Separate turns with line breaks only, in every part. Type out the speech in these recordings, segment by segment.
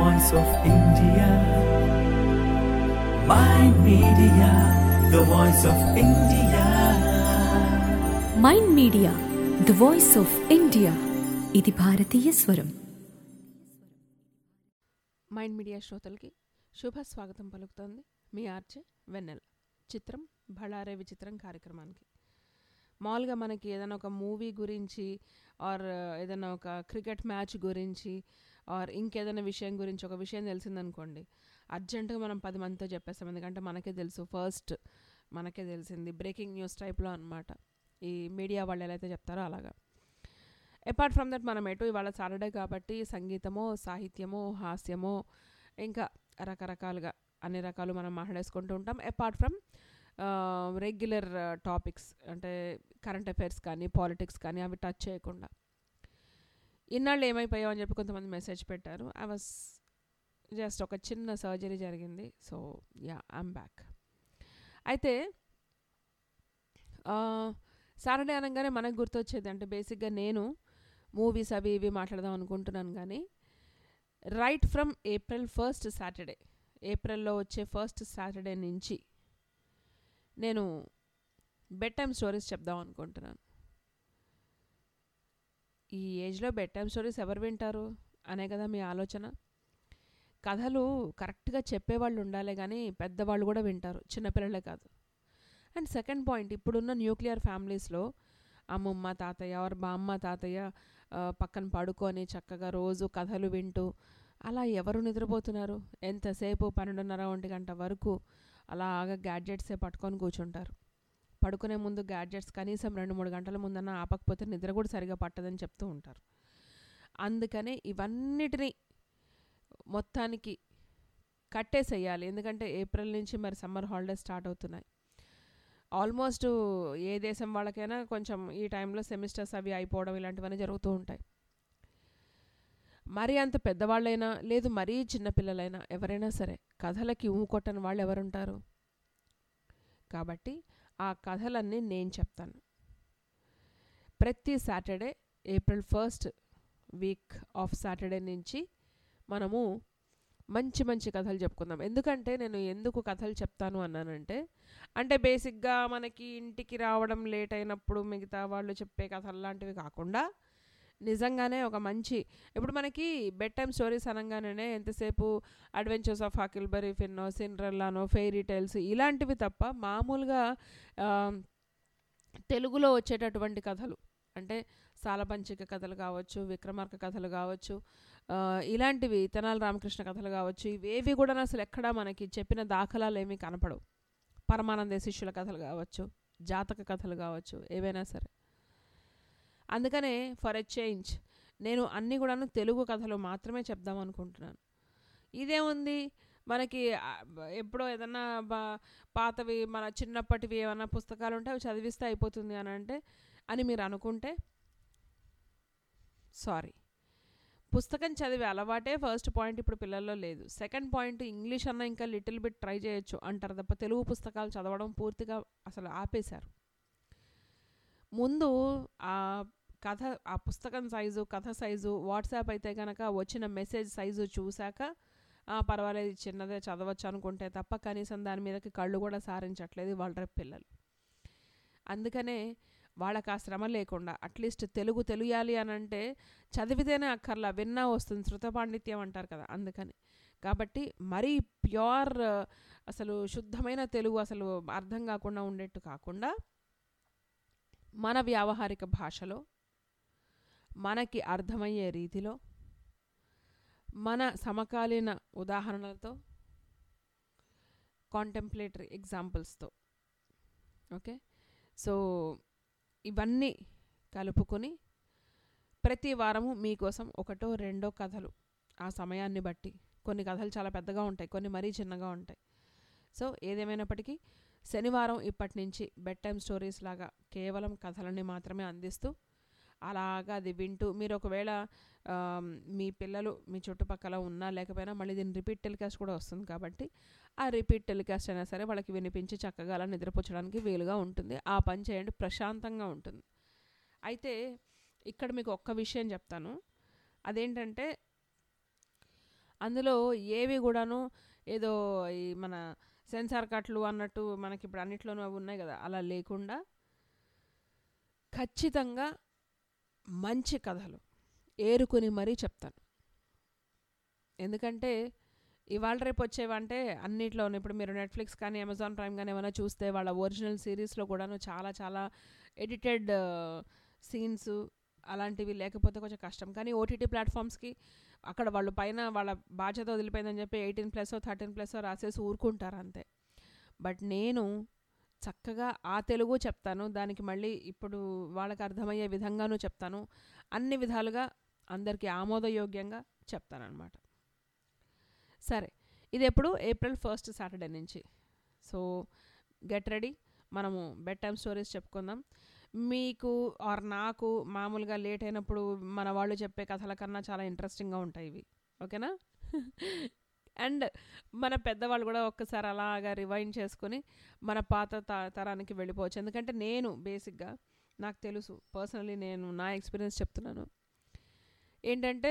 voice of India. My media, the voice of India.
Mind media the voice of India ఇది భారతీయ స్వరం
Mind media శ్రోతలకి శుభ స్వాగతం పలుకుతోంది మీ ఆర్చే వెన్నెల చిత్రం భళారే విచిత్రం కార్యక్రమానికి మామూలుగా మనకి ఏదైనా ఒక మూవీ గురించి ఆర్ ఏదైనా ఒక క్రికెట్ మ్యాచ్ గురించి ఆర్ ఇంకేదైనా విషయం గురించి ఒక విషయం తెలిసిందనుకోండి అర్జెంటుగా మనం పది మందితో చెప్పేస్తాం ఎందుకంటే మనకే తెలుసు ఫస్ట్ మనకే తెలిసింది బ్రేకింగ్ న్యూస్ టైప్లో అనమాట ఈ మీడియా వాళ్ళు ఎలా అయితే చెప్తారో అలాగా అపార్ట్ ఫ్రమ్ దట్ మనం ఎటు ఇవాళ సాటర్డే కాబట్టి సంగీతమో సాహిత్యమో హాస్యమో ఇంకా రకరకాలుగా అన్ని రకాలు మనం మాట్లాడేసుకుంటూ ఉంటాం అపార్ట్ ఫ్రమ్ రెగ్యులర్ టాపిక్స్ అంటే కరెంట్ అఫైర్స్ కానీ పాలిటిక్స్ కానీ అవి టచ్ చేయకుండా ఇన్నాళ్ళు ఏమైపోయావు అని చెప్పి కొంతమంది మెసేజ్ పెట్టారు ఐ వాస్ జస్ట్ ఒక చిన్న సర్జరీ జరిగింది సో యా ఐమ్ బ్యాక్ అయితే సాటర్డే అనగానే మనకు గుర్తొచ్చేది అంటే బేసిక్గా నేను మూవీస్ అవి ఇవి మాట్లాడదాం అనుకుంటున్నాను కానీ right from April first Saturday ఏప్రిల్లో వచ్చే ఫస్ట్ సాటర్డే నుంచి నేను బెడ్ టైమ్ స్టోరీస్ చెప్దాం అనుకుంటున్నాను ఈ ఏజ్లో బెడ్ టైమ్ స్టోరీస్ ఎవరు వింటారు అనే కదా మీ ఆలోచన కథలు కరెక్ట్గా చెప్పేవాళ్ళు ఉండాలి కానీ పెద్దవాళ్ళు కూడా వింటారు చిన్నపిల్లలే కాదు అండ్ సెకండ్ పాయింట్ ఇప్పుడున్న న్యూక్లియర్ ఫ్యామిలీస్లో అమ్మమ్మ తాతయ్య ఆర్ బామ్మ తాతయ్య ఆ, పక్కన పడుకొని చక్కగా రోజు కథలు వింటూ అలా ఎవరు నిద్రపోతున్నారు ఎంతసేపు పన్నెండున్నర ఒంటి గంట వరకు అలాగా గ్యాడ్జెట్సే పట్టుకొని కూర్చుంటారు పడుకునే ముందు గ్యాడ్జెట్స్ కనీసం రెండు మూడు గంటల ముందన్న ఆపకపోతే నిద్ర కూడా సరిగా పట్టదని చెప్తూ ఉంటారు అందుకనే ఇవన్నిటినీ మొత్తానికి కట్టేసేయాలి ఎందుకంటే ఏప్రిల్ నుంచి మరి సమ్మర్ హాలిడేస్ స్టార్ట్ అవుతున్నాయి ఆల్మోస్ట్ ఏ దేశం వాళ్ళకైనా కొంచెం ఈ టైంలో సెమిస్టర్స్ అవి అయిపోవడం ఇలాంటివన్నీ జరుగుతూ ఉంటాయి మరీ అంత పెద్దవాళ్ళైనా లేదు మరీ చిన్నపిల్లలైనా ఎవరైనా సరే కథలకి ఊ కొట్టని వాళ్ళు ఎవరుంటారు కాబట్టి ఆ కథలన్నీ నేను చెప్తాను ప్రతి Saturday April first week of Saturday నుంచి మనము మంచి మంచి కథలు చెప్పుకుందాం ఎందుకంటే నేను ఎందుకు కథలు చెప్తాను అన్నానంటే అంటే బేసిక్గా మనకి ఇంటికి రావడం లేట్ అయినప్పుడు మిగతా వాళ్ళు చెప్పే కథలు లాంటివి కాకుండా నిజంగానే ఒక మంచి ఇప్పుడు మనకి బెడ్ టైమ్ స్టోరీస్ అనగానే ఎంతసేపు అడ్వెంచర్స్ ఆఫ్ హకిల్బరీ ఫిన్నో సిండ్రల్లానో ఫెయిరీ టైల్స్ ఇలాంటివి తప్ప మామూలుగా ఆ, తెలుగులో వచ్చేటటువంటి కథలు అంటే సాలపంచిక కథలు కావచ్చు విక్రమార్క కథలు కావచ్చు ఆ, ఇలాంటివి తెనాలి రామకృష్ణ కథలు కావచ్చు ఇవేవి కూడా అసలు ఎక్కడా మనకి చెప్పిన దాఖలాలు ఏమీ కనపడవు పరమానంద శిష్యుల కథలు కావచ్చు జాతక కథలు కావచ్చు ఏవైనా సరే అందుకనే ఫర్ ఎ చేంజ్ నేను అన్నీ కూడాను తెలుగు కథలు మాత్రమే చెప్దాం అనుకుంటున్నాను ఇదేముంది మనకి ఆ, బ- ఎప్పుడో ఏదన్నా బా పాతవి మన చిన్నప్పటివి ఏమన్నా పుస్తకాలు ఉంటే అవి చదివిస్తే అయిపోతుంది అని అంటే అని మీరు అనుకుంటే సారీ పుస్తకం చదివే అలవాటే ఫస్ట్ పాయింట్ ఇప్పుడు పిల్లల్లో లేదు సెకండ్ పాయింట్ ఇంగ్లీష్ అన్న ఇంకా లిటిల్ బిట్ ట్రై చేయొచ్చు అంటారు తప్ప తెలుగు పుస్తకాలు చదవడం పూర్తిగా అసలు ఆపేశారు ముందు ఆ కథ ఆ పుస్తకం సైజు కథ సైజు వాట్సాప్ అయితే కనుక వచ్చిన మెసేజ్ సైజు చూశాక "ఆ, పర్వాలేదు ఇది చిన్నదే చదవచ్చు అనుకుంటే తప్ప కనీసం దాని మీదకి కళ్ళు కూడా సారించట్లేదు వాళ్ళ రేపు పిల్లలు అందుకనే వాళ్ళకి ఆ శ్రమ లేకుండా అట్లీస్ట్ తెలుగు తెలియాలి అని అంటే చదివితేనే అక్కర్లా విన్నా వస్తుంది శృత పాండిత్యం అంటారు కదా అందుకని కాబట్టి మరీ ప్యూర్ అసలు శుద్ధమైన తెలుగు అసలు అర్థం కాకుండా ఉండేట్టు కాకుండా మన వ్యావహారిక భాషలో మనకి అర్థమయ్యే రీతిలో మన సమకాలీన ఉదాహరణలతో కాంటెంప్లేటరీ ఎగ్జాంపుల్స్తో ఓకే సో ఇవన్నీ కలుపుకొని ప్రతి వారము మీకోసం ఒకటో రెండో కథలు ఆ సమయాన్ని బట్టి కొన్ని కథలు చాలా పెద్దగా ఉంటాయి కొన్ని మరీ చిన్నగా ఉంటాయి సో ఏదేమైనప్పటికీ శనివారం ఇప్పటి నుంచి బెడ్ టైమ్ స్టోరీస్ లాగా కేవలం కథలని మాత్రమే అందిస్తూ అలాగా అది వింటూ మీరు ఒకవేళ ఆమ్, మీ పిల్లలు మీ చుట్టుపక్కల ఉన్నా లేకపోయినా మళ్ళీ దీని రిపీట్ టెలికాస్ట్ కూడా వస్తుంది కాబట్టి ఆ రిపీట్ టెలికాస్ట్ అయినా సరే వాళ్ళకి వినిపించి చక్కగా అలా నిద్రపుచ్చడానికి వీలుగా ఉంటుంది ఆ పని చేయండి ప్రశాంతంగా ఉంటుంది అయితే ఇక్కడ మీకు ఒక్క విషయం చెప్తాను అదేంటంటే అందులో ఏవి కూడాను ఏదో ఈ మన సెన్సార్ కట్లు అన్నట్టు మనకి ఇప్పుడు అన్నిట్లోనూ అవి ఉన్నాయి కదా అలా లేకుండా ఖచ్చితంగా మంచి కథలు ఏరుకుని మరీ చెప్తాను ఎందుకంటే ఇవాళ రేపు వచ్చేవంటే అన్నిట్లోనూ ఇప్పుడు మీరు నెట్ఫ్లిక్స్ కానీ అమెజాన్ ప్రైమ్ కానీ ఏమైనా చూస్తే వాళ్ళ ఒరిజినల్ సిరీస్లో కూడాను చాలా చాలా ఎడిటెడ్ సీన్స్ అలాంటివి లేకపోతే కొంచెం కష్టం కానీ ఓటీటీ ప్లాట్ఫామ్స్కి అక్కడ వాళ్ళు పైన వాళ్ళ బాధ్యత వదిలిపోయిందని చెప్పి ఎయిటీన్ ప్లస్ థర్టీన్ ప్లస్ రాసేసి ఊరుకుంటారు అంతే బట్ నేను చక్కగా ఆ తెలుగు చెప్తాను దానికి మళ్ళీ ఇప్పుడు వాళ్ళకి అర్థమయ్యే విధంగానూ చెప్తాను అన్ని విధాలుగా అందరికీ ఆమోదయోగ్యంగా చెప్తానన్నమాట సరే ఇది ఎప్పుడు ఏప్రిల్ ఫస్ట్ సాటర్డే నుంచి సో గెట్ రెడీ మనము బెడ్ టైమ్ స్టోరీస్ చెప్పుకుందాం మీకు ఆర్ నాకు మామూలుగా లేట్ అయినప్పుడు మన వాళ్ళు చెప్పే కథల కన్నా చాలా ఇంట్రెస్టింగ్గా ఉంటాయి ఇవి ఓకేనా అండ్ మన పెద్దవాళ్ళు కూడా ఒక్కసారి అలాగా రివైండ్ చేసుకొని మన పాత త- తరానికి వెళ్ళిపోవచ్చు ఎందుకంటే నేను బేసిక్గా నాకు తెలుసు పర్సనలీ నేను నా ఎక్స్పీరియన్స్ చెప్తున్నాను ఏంటంటే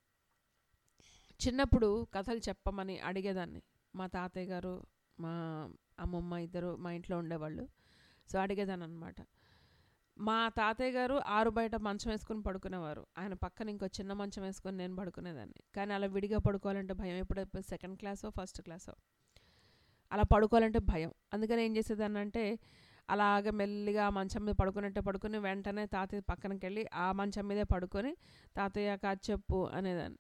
చిన్నప్పుడు కథలు చెప్పమని అడిగేదాన్ని మా తాతయ్య గారు మా అమ్మమ్మ ఇద్దరు మా ఇంట్లో ఉండేవాళ్ళు సో అడిగేదాన్ని అనమాట మా తాతయ్య గారు ఆరు బయట మంచం వేసుకొని పడుకునేవారు ఆయన పక్కన ఇంకో చిన్న మంచం వేసుకొని నేను పడుకునేదాన్ని కానీ అలా విడిగా పడుకోవాలంటే భయం ఎప్పుడు సెకండ్ క్లాసో ఫస్ట్ క్లాసో అలా పడుకోవాలంటే భయం అందుకని ఏం చేసేదాన్ని అంటే అలాగ మెల్లిగా ఆ మంచం మీద పడుకున్నట్టే పడుకుని వెంటనే తాతయ్య పక్కనకి వెళ్ళి ఆ మంచం మీదే పడుకొని తాతయ్య కచ్చెప్పు అనేదాన్ని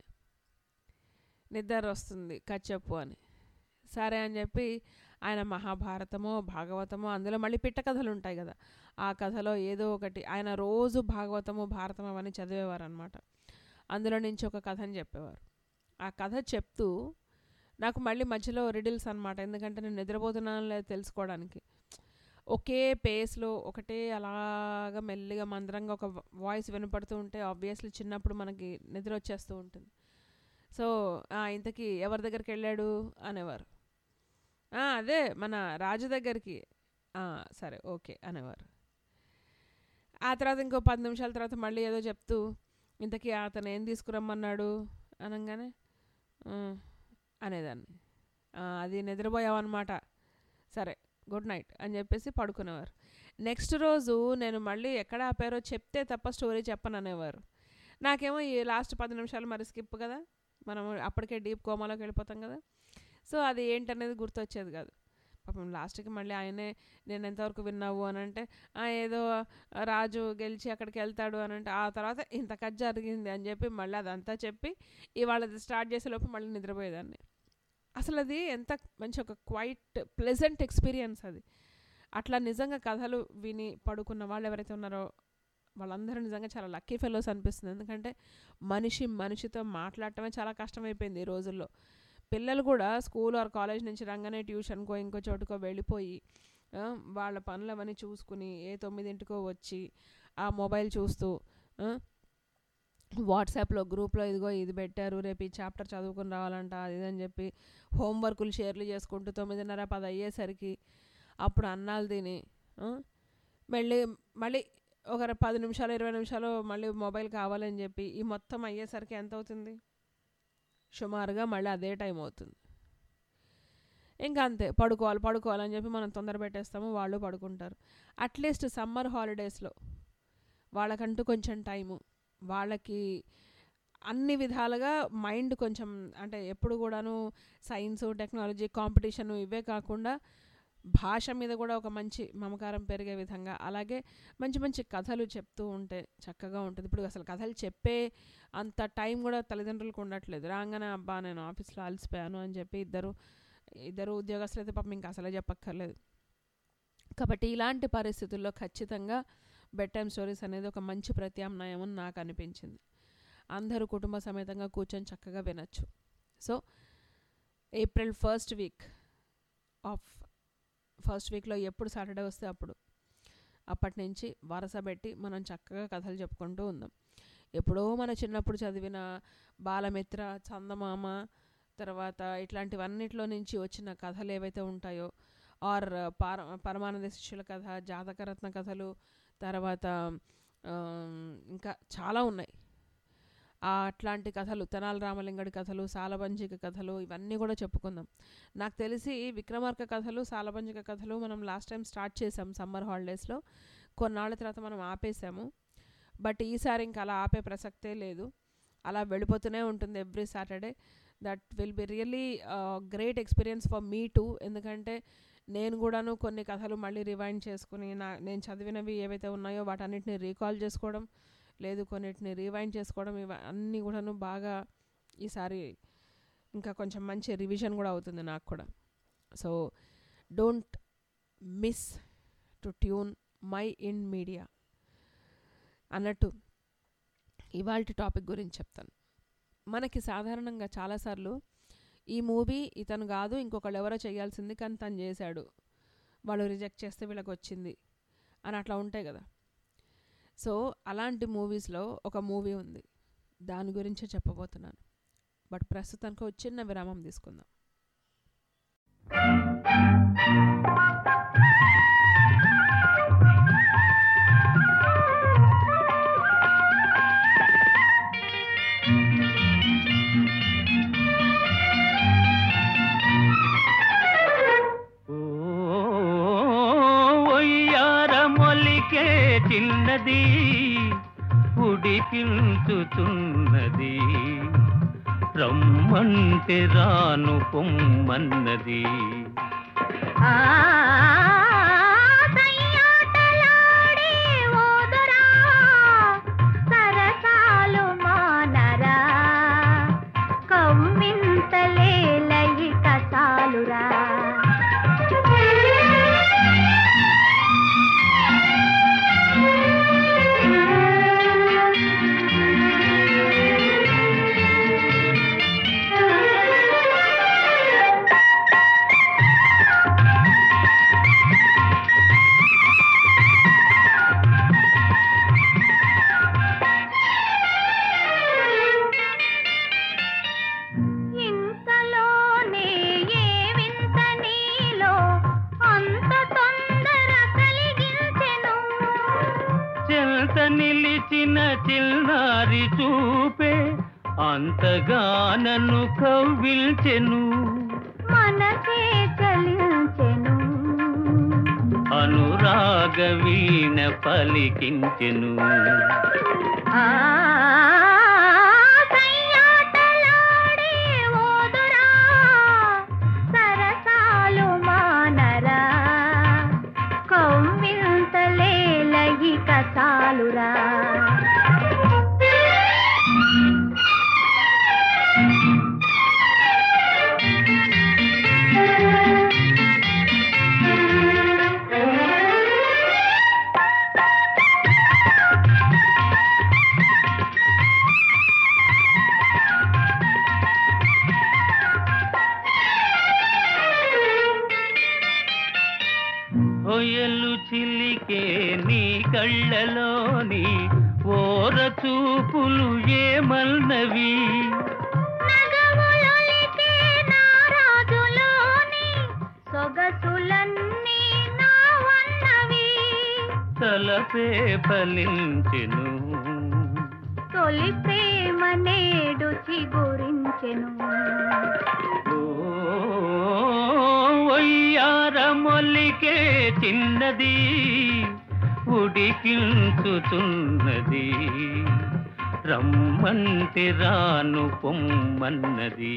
నిద్ర వస్తుంది కచ్చెప్పు అని సరే అని చెప్పి ఆయన మహాభారతమో భాగవతమో అందులో మళ్ళీ పిట్ట కథలు ఉంటాయి కదా ఆ కథలో ఏదో ఒకటి ఆయన రోజు భాగవతము భారతం అవన్నీ చదివేవారు అనమాట అందులో నుంచి ఒక కథని చెప్పేవారు ఆ కథ చెప్తూ నాకు మళ్ళీ మధ్యలో రిడిల్స్ అనమాట ఎందుకంటే నేను నిద్రపోతున్నాను లేదు తెలుసుకోవడానికి ఒకే పేస్లో ఒకటే అలాగా మెల్లిగా మందరంగా ఒక వాయిస్ వినపడుతూ ఉంటే ఆబ్వియస్లీ చిన్నప్పుడు మనకి నిద్ర వచ్చేస్తూ ఉంటుంది సో "ఆ, ఇంతకీ ఎవరి దగ్గరికి వెళ్ళాడు అనేవారు "ఆ, అదే మన రాజు దగ్గరికి "ఆ, సరే ఓకే అనేవారు ఆ తర్వాత ఇంకో పది నిమిషాల తర్వాత మళ్ళీ ఏదో చెప్తూ ఇంతకీ అతను ఏం తీసుకురమ్మన్నాడు అనగానే "ఉమ్," అనేదాన్ని "ఆ, అది నిద్రపోయావన్నమాట సరే గుడ్ నైట్ అని చెప్పేసి పడుకునేవారు నెక్స్ట్ రోజు నేను మళ్ళీ ఎక్కడ ఆపారో చెప్తే తప్ప స్టోరీ చెప్పను అనేవారు నాకేమో ఈ లాస్ట్ పది నిమిషాలు మరి స్కిప్ కదా మనం అప్పటికే డీప్ కోమాలోకి వెళ్ళిపోతాం కదా సో అది ఏంటనేది గుర్తొచ్చేది కాదు పాపం లాస్ట్కి మళ్ళీ ఆయనే నేను ఎంతవరకు విన్నావు అని అంటే "ఆ, ఏదో రాజు గెలిచి అక్కడికి వెళ్తాడు అని అంటే ఆ తర్వాత ఇంత కథ జరిగింది అని చెప్పి మళ్ళీ అదంతా చెప్పి ఇవాళ స్టార్ట్ చేసే లోపు మళ్ళీ నిద్రపోయేదాన్ని అసలు అది ఎంత మంచి ఒక క్వైట్ ప్లెజెంట్ ఎక్స్పీరియన్స్ అది అట్లా నిజంగా కథలు విని పడుకున్న వాళ్ళు ఎవరైతే ఉన్నారో వాళ్ళందరూ నిజంగా చాలా లక్కీ ఫెలోస్ అనిపిస్తుంది ఎందుకంటే మనిషి మనిషితో మాట్లాడటమే చాలా కష్టమైపోయింది ఈ రోజుల్లో పిల్లలు కూడా స్కూల్ ఆర్ కాలేజ్ నుంచి రాగానే ట్యూషన్కో ఇంకో చోటుకో వెళ్ళిపోయి ఆ, వాళ్ళ పనులు అవన్నీ చూసుకుని ఏ తొమ్మిదింటికో వచ్చి ఆ మొబైల్ చూస్తూ ఆ, వాట్సాప్లో గ్రూప్లో ఇదిగో ఇది పెట్టారు రేపు ఈ చాప్టర్ చదువుకుని రావాలంట అది ఇది అని చెప్పి హోంవర్కులు షేర్లు చేసుకుంటూ తొమ్మిదిన్నర పది అయ్యేసరికి అప్పుడు అన్నాలు తిని ఆ, మళ్ళీ మళ్ళీ ఒక ర- పది నిమిషాలు ఇరవై నిమిషాలు మళ్ళీ మొబైల్ కావాలని చెప్పి ఈ మొత్తం అయ్యేసరికి ఎంత అవుతుంది సుమారుగా మళ్ళీ అదే టైం అవుతుంది ఇంకా అంతే పడుకోవాలి పడుకోవాలని చెప్పి మనం తొందర పెట్టేస్తాము వాళ్ళు పడుకుంటారు అట్లీస్ట్ సమ్మర్ హాలిడేస్లో వాళ్ళకంటూ కొంచెం టైము వాళ్ళకి అన్ని విధాలుగా మైండ్ కొంచెం అంటే ఎప్పుడు కూడాను సైన్స్ టెక్నాలజీ కాంపిటీషన్ ఇవే కాకుండా భాష మీద కూడా ఒక మంచి మమకారం పెరిగే విధంగా అలాగే మంచి మంచి కథలు చెప్తూ ఉంటే చక్కగా ఉంటుంది ఇప్పుడు అసలు కథలు చెప్పే అంత టైం కూడా తల్లిదండ్రులకు ఉండట్లేదు రాగానే అబ్బా నేను ఆఫీస్లో అలసిపోయాను అని చెప్పి ఇద్దరు ఇద్దరు ఉద్యోగస్తులు అయితే పాపం ఇంకా అసలే చెప్పక్కర్లేదు కాబట్టి ఇలాంటి పరిస్థితుల్లో ఖచ్చితంగా బెడ్ టైమ్ స్టోరీస్ అనేది ఒక మంచి ప్రత్యామ్నాయం అని నాకు అనిపించింది అందరూ కుటుంబ సమేతంగా కూర్చొని చక్కగా వినొచ్చు so April first week of first వీక్లో ఎప్పుడు సాటర్డే వస్తే అప్పుడు అప్పటి నుంచి వరస పెట్టి మనం చక్కగా కథలు చెప్పుకుంటూ ఉందాం ఎప్పుడో మన చిన్నప్పుడు చదివిన బాలమిత్ర చందమామ తర్వాత ఇట్లాంటివన్నిట్లో నుంచి వచ్చిన కథలు ఏవైతే ఉంటాయో ఆర్ పార పరమానంద శిష్యుల కథ జాతకరత్న కథలు తర్వాత ఆ, ఇంకా చాలా ఉన్నాయి ఆ అట్లాంటి కథలు తెనాలి రామలింగడి కథలు సాలబంజిక కథలు ఇవన్నీ కూడా చెప్పుకుందాం నాకు తెలిసి విక్రమార్క కథలు సాలబంజిక కథలు మనం లాస్ట్ టైం స్టార్ట్ చేసాం సమ్మర్ హాలిడేస్లో కొన్నాళ్ళ తర్వాత మనం ఆపేసాము బట్ ఈసారి ఇంకా అలా ఆపే ప్రసక్తే లేదు అలా వెళ్ళిపోతూనే ఉంటుంది every Saturday that will be really great experience for me too ఎందుకంటే నేను కూడాను కొన్ని కథలు మళ్ళీ రివైండ్ చేసుకుని నా నేను చదివినవి ఏవైతే ఉన్నాయో వాటన్నిటిని రీకాల్ చేసుకోవడం లేదు కొన్నిటిని రివైండ్ చేసుకోవడం ఇవ అన్నీ కూడాను బాగా ఈసారి ఇంకా కొంచెం మంచి రివిజన్ కూడా అవుతుంది నాకు కూడా so don't miss to tune my in media అన్నట్టు ఇవాళ టాపిక్ గురించి చెప్తాను మనకి సాధారణంగా చాలాసార్లు ఈ మూవీ ఇతను కాదు ఇంకొకళ్ళు ఎవరో చేయాల్సింది కానీ తను చేశాడు వాళ్ళు రిజెక్ట్ చేస్తే వీళ్ళకి వచ్చింది అని అట్లా ఉంటాయి కదా సో అలాంటి మూవీస్లో ఒక మూవీ ఉంది దాని గురించే చెప్పబోతున్నాను బట్ ప్రస్తుతానికి ఒక చిన్న విరామం తీసుకుందాం
ఒయ్యార మొలికే చిన్నది ఉడికించుతున్నది రమ్మంటే రాను పొమ్మన్నది
సయ్యాటలాడే ఓదురా సరసాలు మానరా కమ్మింతలేలయి కసాలురా ఇంతలోనే ఏ వింత నీలో అంత తొందర కలిగించెను
చెల్త నిలిచిన చిల్నారి చూపే అంతగా నన్ను కవ్విల్చెను
మనసే చలించెను
అనురాగ వీణ పలికించెను
ఆ సయ్యాటలాడే ఓదురా సరసాలు మానరా కౌమింతలేలయి కసాలురా
ఒయలు చిలికే నీ కళ్ళలోని ఓర చూపులు ఏమల్నవి
నగములొలికే నా రాజులోని సొగసులన్నీ నావన్నవి
తలపే ఫలించెను
తొలి ప్రేమ నేడు చిగురించెను
ఒయ్యార మొల్లికే చిన్నది ఉడికించుతున్నది రమ్మంటే రాను పొమ్మన్నది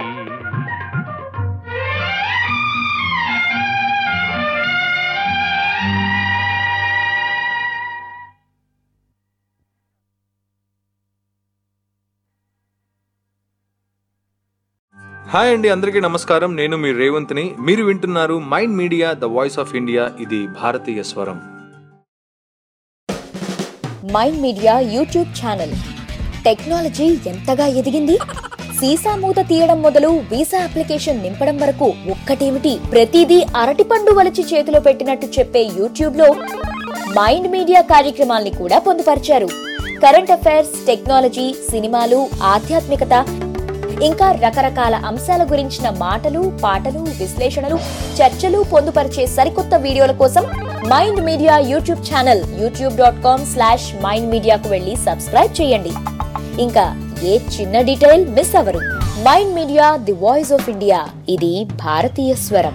హాయ్ అండి అందరికీ నమస్కారం నేను మీ రేవంత్ని మీరు వింటున్నారు mind media the voice of India ఇది భారతీయ స్వరం
Mind Media YouTube channel technology ఎంతగా ఎదిగింది సీసా మూత తీయడం మొదలు వీసా అప్లికేషన్ నింపడం వరకు ఒక్కటేమిటి ప్రతిదీ అరటిపండు వలిచి చేతిలో పెట్టినట్టు చెప్పే యూట్యూబ్ లో మైండ్ మీడియా కార్యక్రమాల్ని కూడా పొందుపరిచారు కరెంట్ అఫైర్స్ టెక్నాలజీ సినిమాలు ఆధ్యాత్మికత ఇంకా రకరకాల అంశాల గురించిన మాటలు పాటలు విశ్లేషణలు చర్చలు పొందుపరిచే సరికొత్త వీడియోల కోసం Mind Media YouTube channel YouTube dot com slash Mind మీడియాకు వెళ్ళి సబ్స్క్రైబ్ చేయండి ఇంకా ఏ చిన్న డీటెయిల్ మిస్ అవరు Mind media the voice of India ఇది భారతీయ స్వరం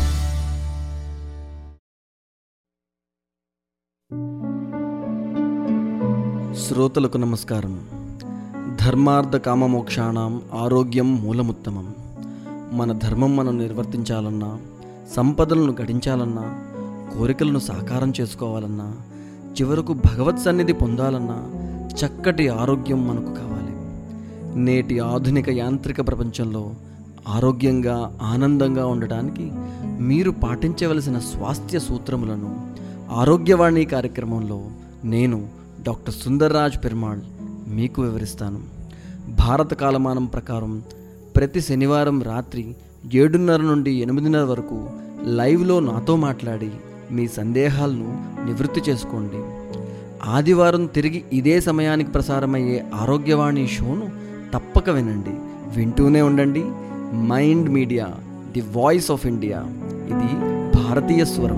శ్రోతలకు నమస్కారం ధర్మార్థ కామమోక్షాణం ఆరోగ్యం మూలముత్తమం మన ధర్మం మనం నిర్వర్తించాలన్నా సంపదలను గడించాలన్నా కోరికలను సాకారం చేసుకోవాలన్నా చివరకు భగవత్ సన్నిధి పొందాలన్నా చక్కటి ఆరోగ్యం మనకు కావాలి నేటి ఆధునిక యాంత్రిక ప్రపంచంలో ఆరోగ్యంగా ఆనందంగా ఉండటానికి మీరు పాటించవలసిన స్వాస్థ్య సూత్రములను ఆరోగ్యవాణి కార్యక్రమంలో నేను డాక్టర్ సుందర్రాజ్ పెరుమాళ్ మీకు వివరిస్తాను భారత కాలమానం ప్రకారం ప్రతి శనివారం రాత్రి ఏడున్నర నుండి ఎనిమిదిన్నర వరకు లైవ్లో నాతో మాట్లాడి మీ సందేహాలను నివృత్తి చేసుకోండి ఆదివారం తిరిగి ఇదే సమయానికి ప్రసారమయ్యే ఆరోగ్యవాణి షోను తప్పక వినండి వింటూనే ఉండండి Mind media the voice of India ఇది భారతీయ స్వరం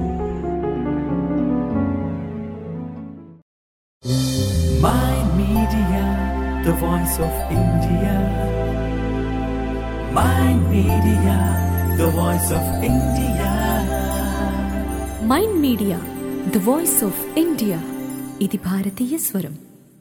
Mind Media, the voice of India. Mind Media, the voice of India.
Mind media the voice of India ఇది భారతీయ స్వరం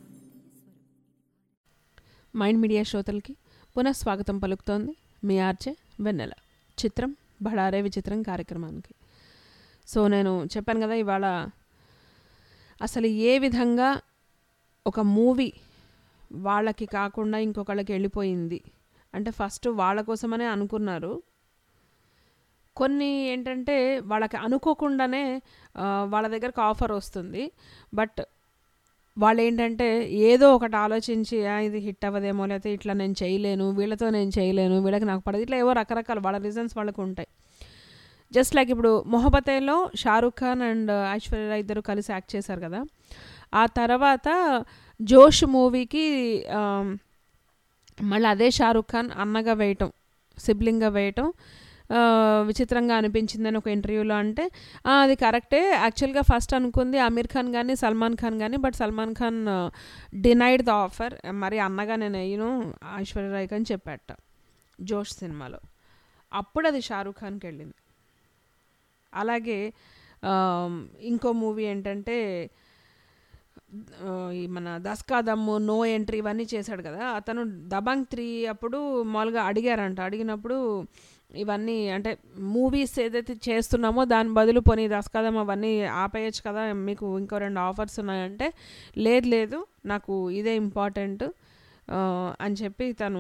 మైండ్ మీడియా శ్రోతలకి పునః స్వాగతం పలుకుతోంది మీ ఆర్జే వెన్నెల చిత్రం బడారే విచిత్రం కార్యక్రమానికి సో నేను చెప్పాను కదా ఇవాళ అసలు ఏ విధంగా ఒక మూవీ వాళ్ళకి కాకుండా ఇంకొకళ్ళకి వెళ్ళిపోయింది అంటే ఫస్ట్ వాళ్ళ కోసమనే అనుకున్నారు కొన్ని ఏంటంటే వాళ్ళకి అనుకోకుండానే ఆ, వాళ్ళ దగ్గరకు ఆఫర్ వస్తుంది బట్ వాళ్ళు ఏంటంటే ఏదో ఒకటి ఆలోచించి "ఆ, ఇది హిట్ అవ్వదేమో లేకపోతే ఇట్లా నేను చేయలేను వీళ్ళతో నేను చేయలేను వీళ్ళకి నాకు పడదు ఇట్లా ఏవో రకరకాల వాళ్ళ రీజన్స్ వాళ్ళకు ఉంటాయి జస్ట్ లైక్ ఇప్పుడు మొహబతేలో షారూఖ్ ఖాన్ అండ్ ఐశ్వర్య రాయ్ ఇద్దరు కలిసి యాక్ట్ చేశారు కదా ఆ తర్వాత జోష్ మూవీకి మళ్ళీ అదే షారూఖ్ ఖాన్ అన్నగా వేయటం సిబ్లింగ్గా వేయటం ఆ, విచిత్రంగా అనిపించిందని ఒక ఇంటర్వ్యూలో అంటే "ఆ, అది కరెక్టే యాక్చువల్గా ఫస్ట్ అనుకుంది అమీర్ ఖాన్ కానీ సల్మాన్ ఖాన్ కానీ but Salman Khan denied the offer మరి అన్నగా నేను వేయను ఐశ్వర్య రాయ్ అని చెప్పాట జోష్ సినిమాలో అప్పుడు అది షారూఖ్ ఖాన్కి వెళ్ళింది అలాగే ఆమ్, ఇంకో మూవీ ఏంటంటే ఆ, ఈ మన దస్కా దమ్ము నో ఎంట్రీ ఇవన్నీ చేశాడు కదా అతను దబంగ్ త్రీ అప్పుడు మామూలుగా అడిగారంట అడిగినప్పుడు ఇవన్నీ అంటే మూవీస్ ఏదైతే చేస్తున్నామో దాని బదులు పోనీ దస్కాదం అవన్నీ ఆపేయచ్చు కదా మీకు ఇంకో రెండు ఆఫర్స్ ఉన్నాయంటే లేదు లేదు నాకు ఇదే ఇంపార్టెంట్ ఆ, అని చెప్పి తను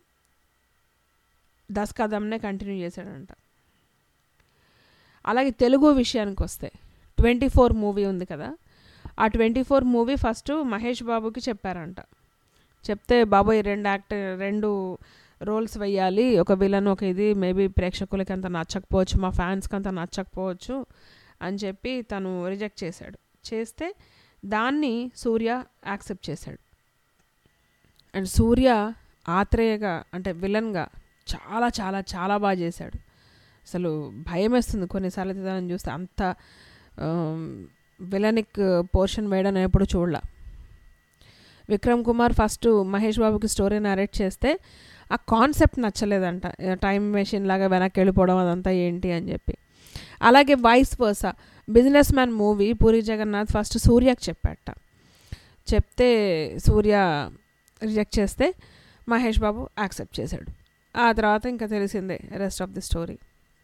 దస్కాదంనే కంటిన్యూ చేశాడంట అలాగే తెలుగు విషయానికి వస్తే ట్వంటీ ఫోర్ మూవీ ఉంది కదా ఆ twenty four movie first Mahesh బాబుకి చెప్పారంట చెప్తే బాబోయ్ రెండు యాక్ట్ రెండు రోల్స్ వేయాలి ఒక విలన్ ఒక ఇది మేబీ ప్రేక్షకులకి అంత నచ్చకపోవచ్చు మా ఫ్యాన్స్కి అంత నచ్చకపోవచ్చు అని చెప్పి తను రిజెక్ట్ చేశాడు చేస్తే దాన్ని సూర్య యాక్సెప్ట్ చేశాడు అండ్ సూర్య ఆత్రేయగా అంటే విలన్గా చాలా చాలా చాలా బాగా చేశాడు అసలు భయం వేస్తుంది కొన్నిసార్లు అయితే దాన్ని చూస్తే అంత విలనిక్ పోర్షన్ వేయడం నేను ఎప్పుడు చూడలా విక్రమ్ కుమార్ ఫస్ట్ మహేష్ బాబుకి స్టోరీ నరేట్ చేస్తే ఆ కాన్సెప్ట్ నచ్చలేదంట టైం మెషిన్ లాగా వెనక్కి వెళ్ళిపోవడం అదంతా ఏంటి అని చెప్పి అలాగే vice versa businessman movie Puri Jagannath first సూర్యకి చెప్పాట చెప్తే సూర్య రిజెక్ట్ చేస్తే మహేష్ బాబు యాక్సెప్ట్ చేశాడు ఆ తర్వాత ఇంకా తెలిసిందే రెస్ట్ ఆఫ్ ది స్టోరీ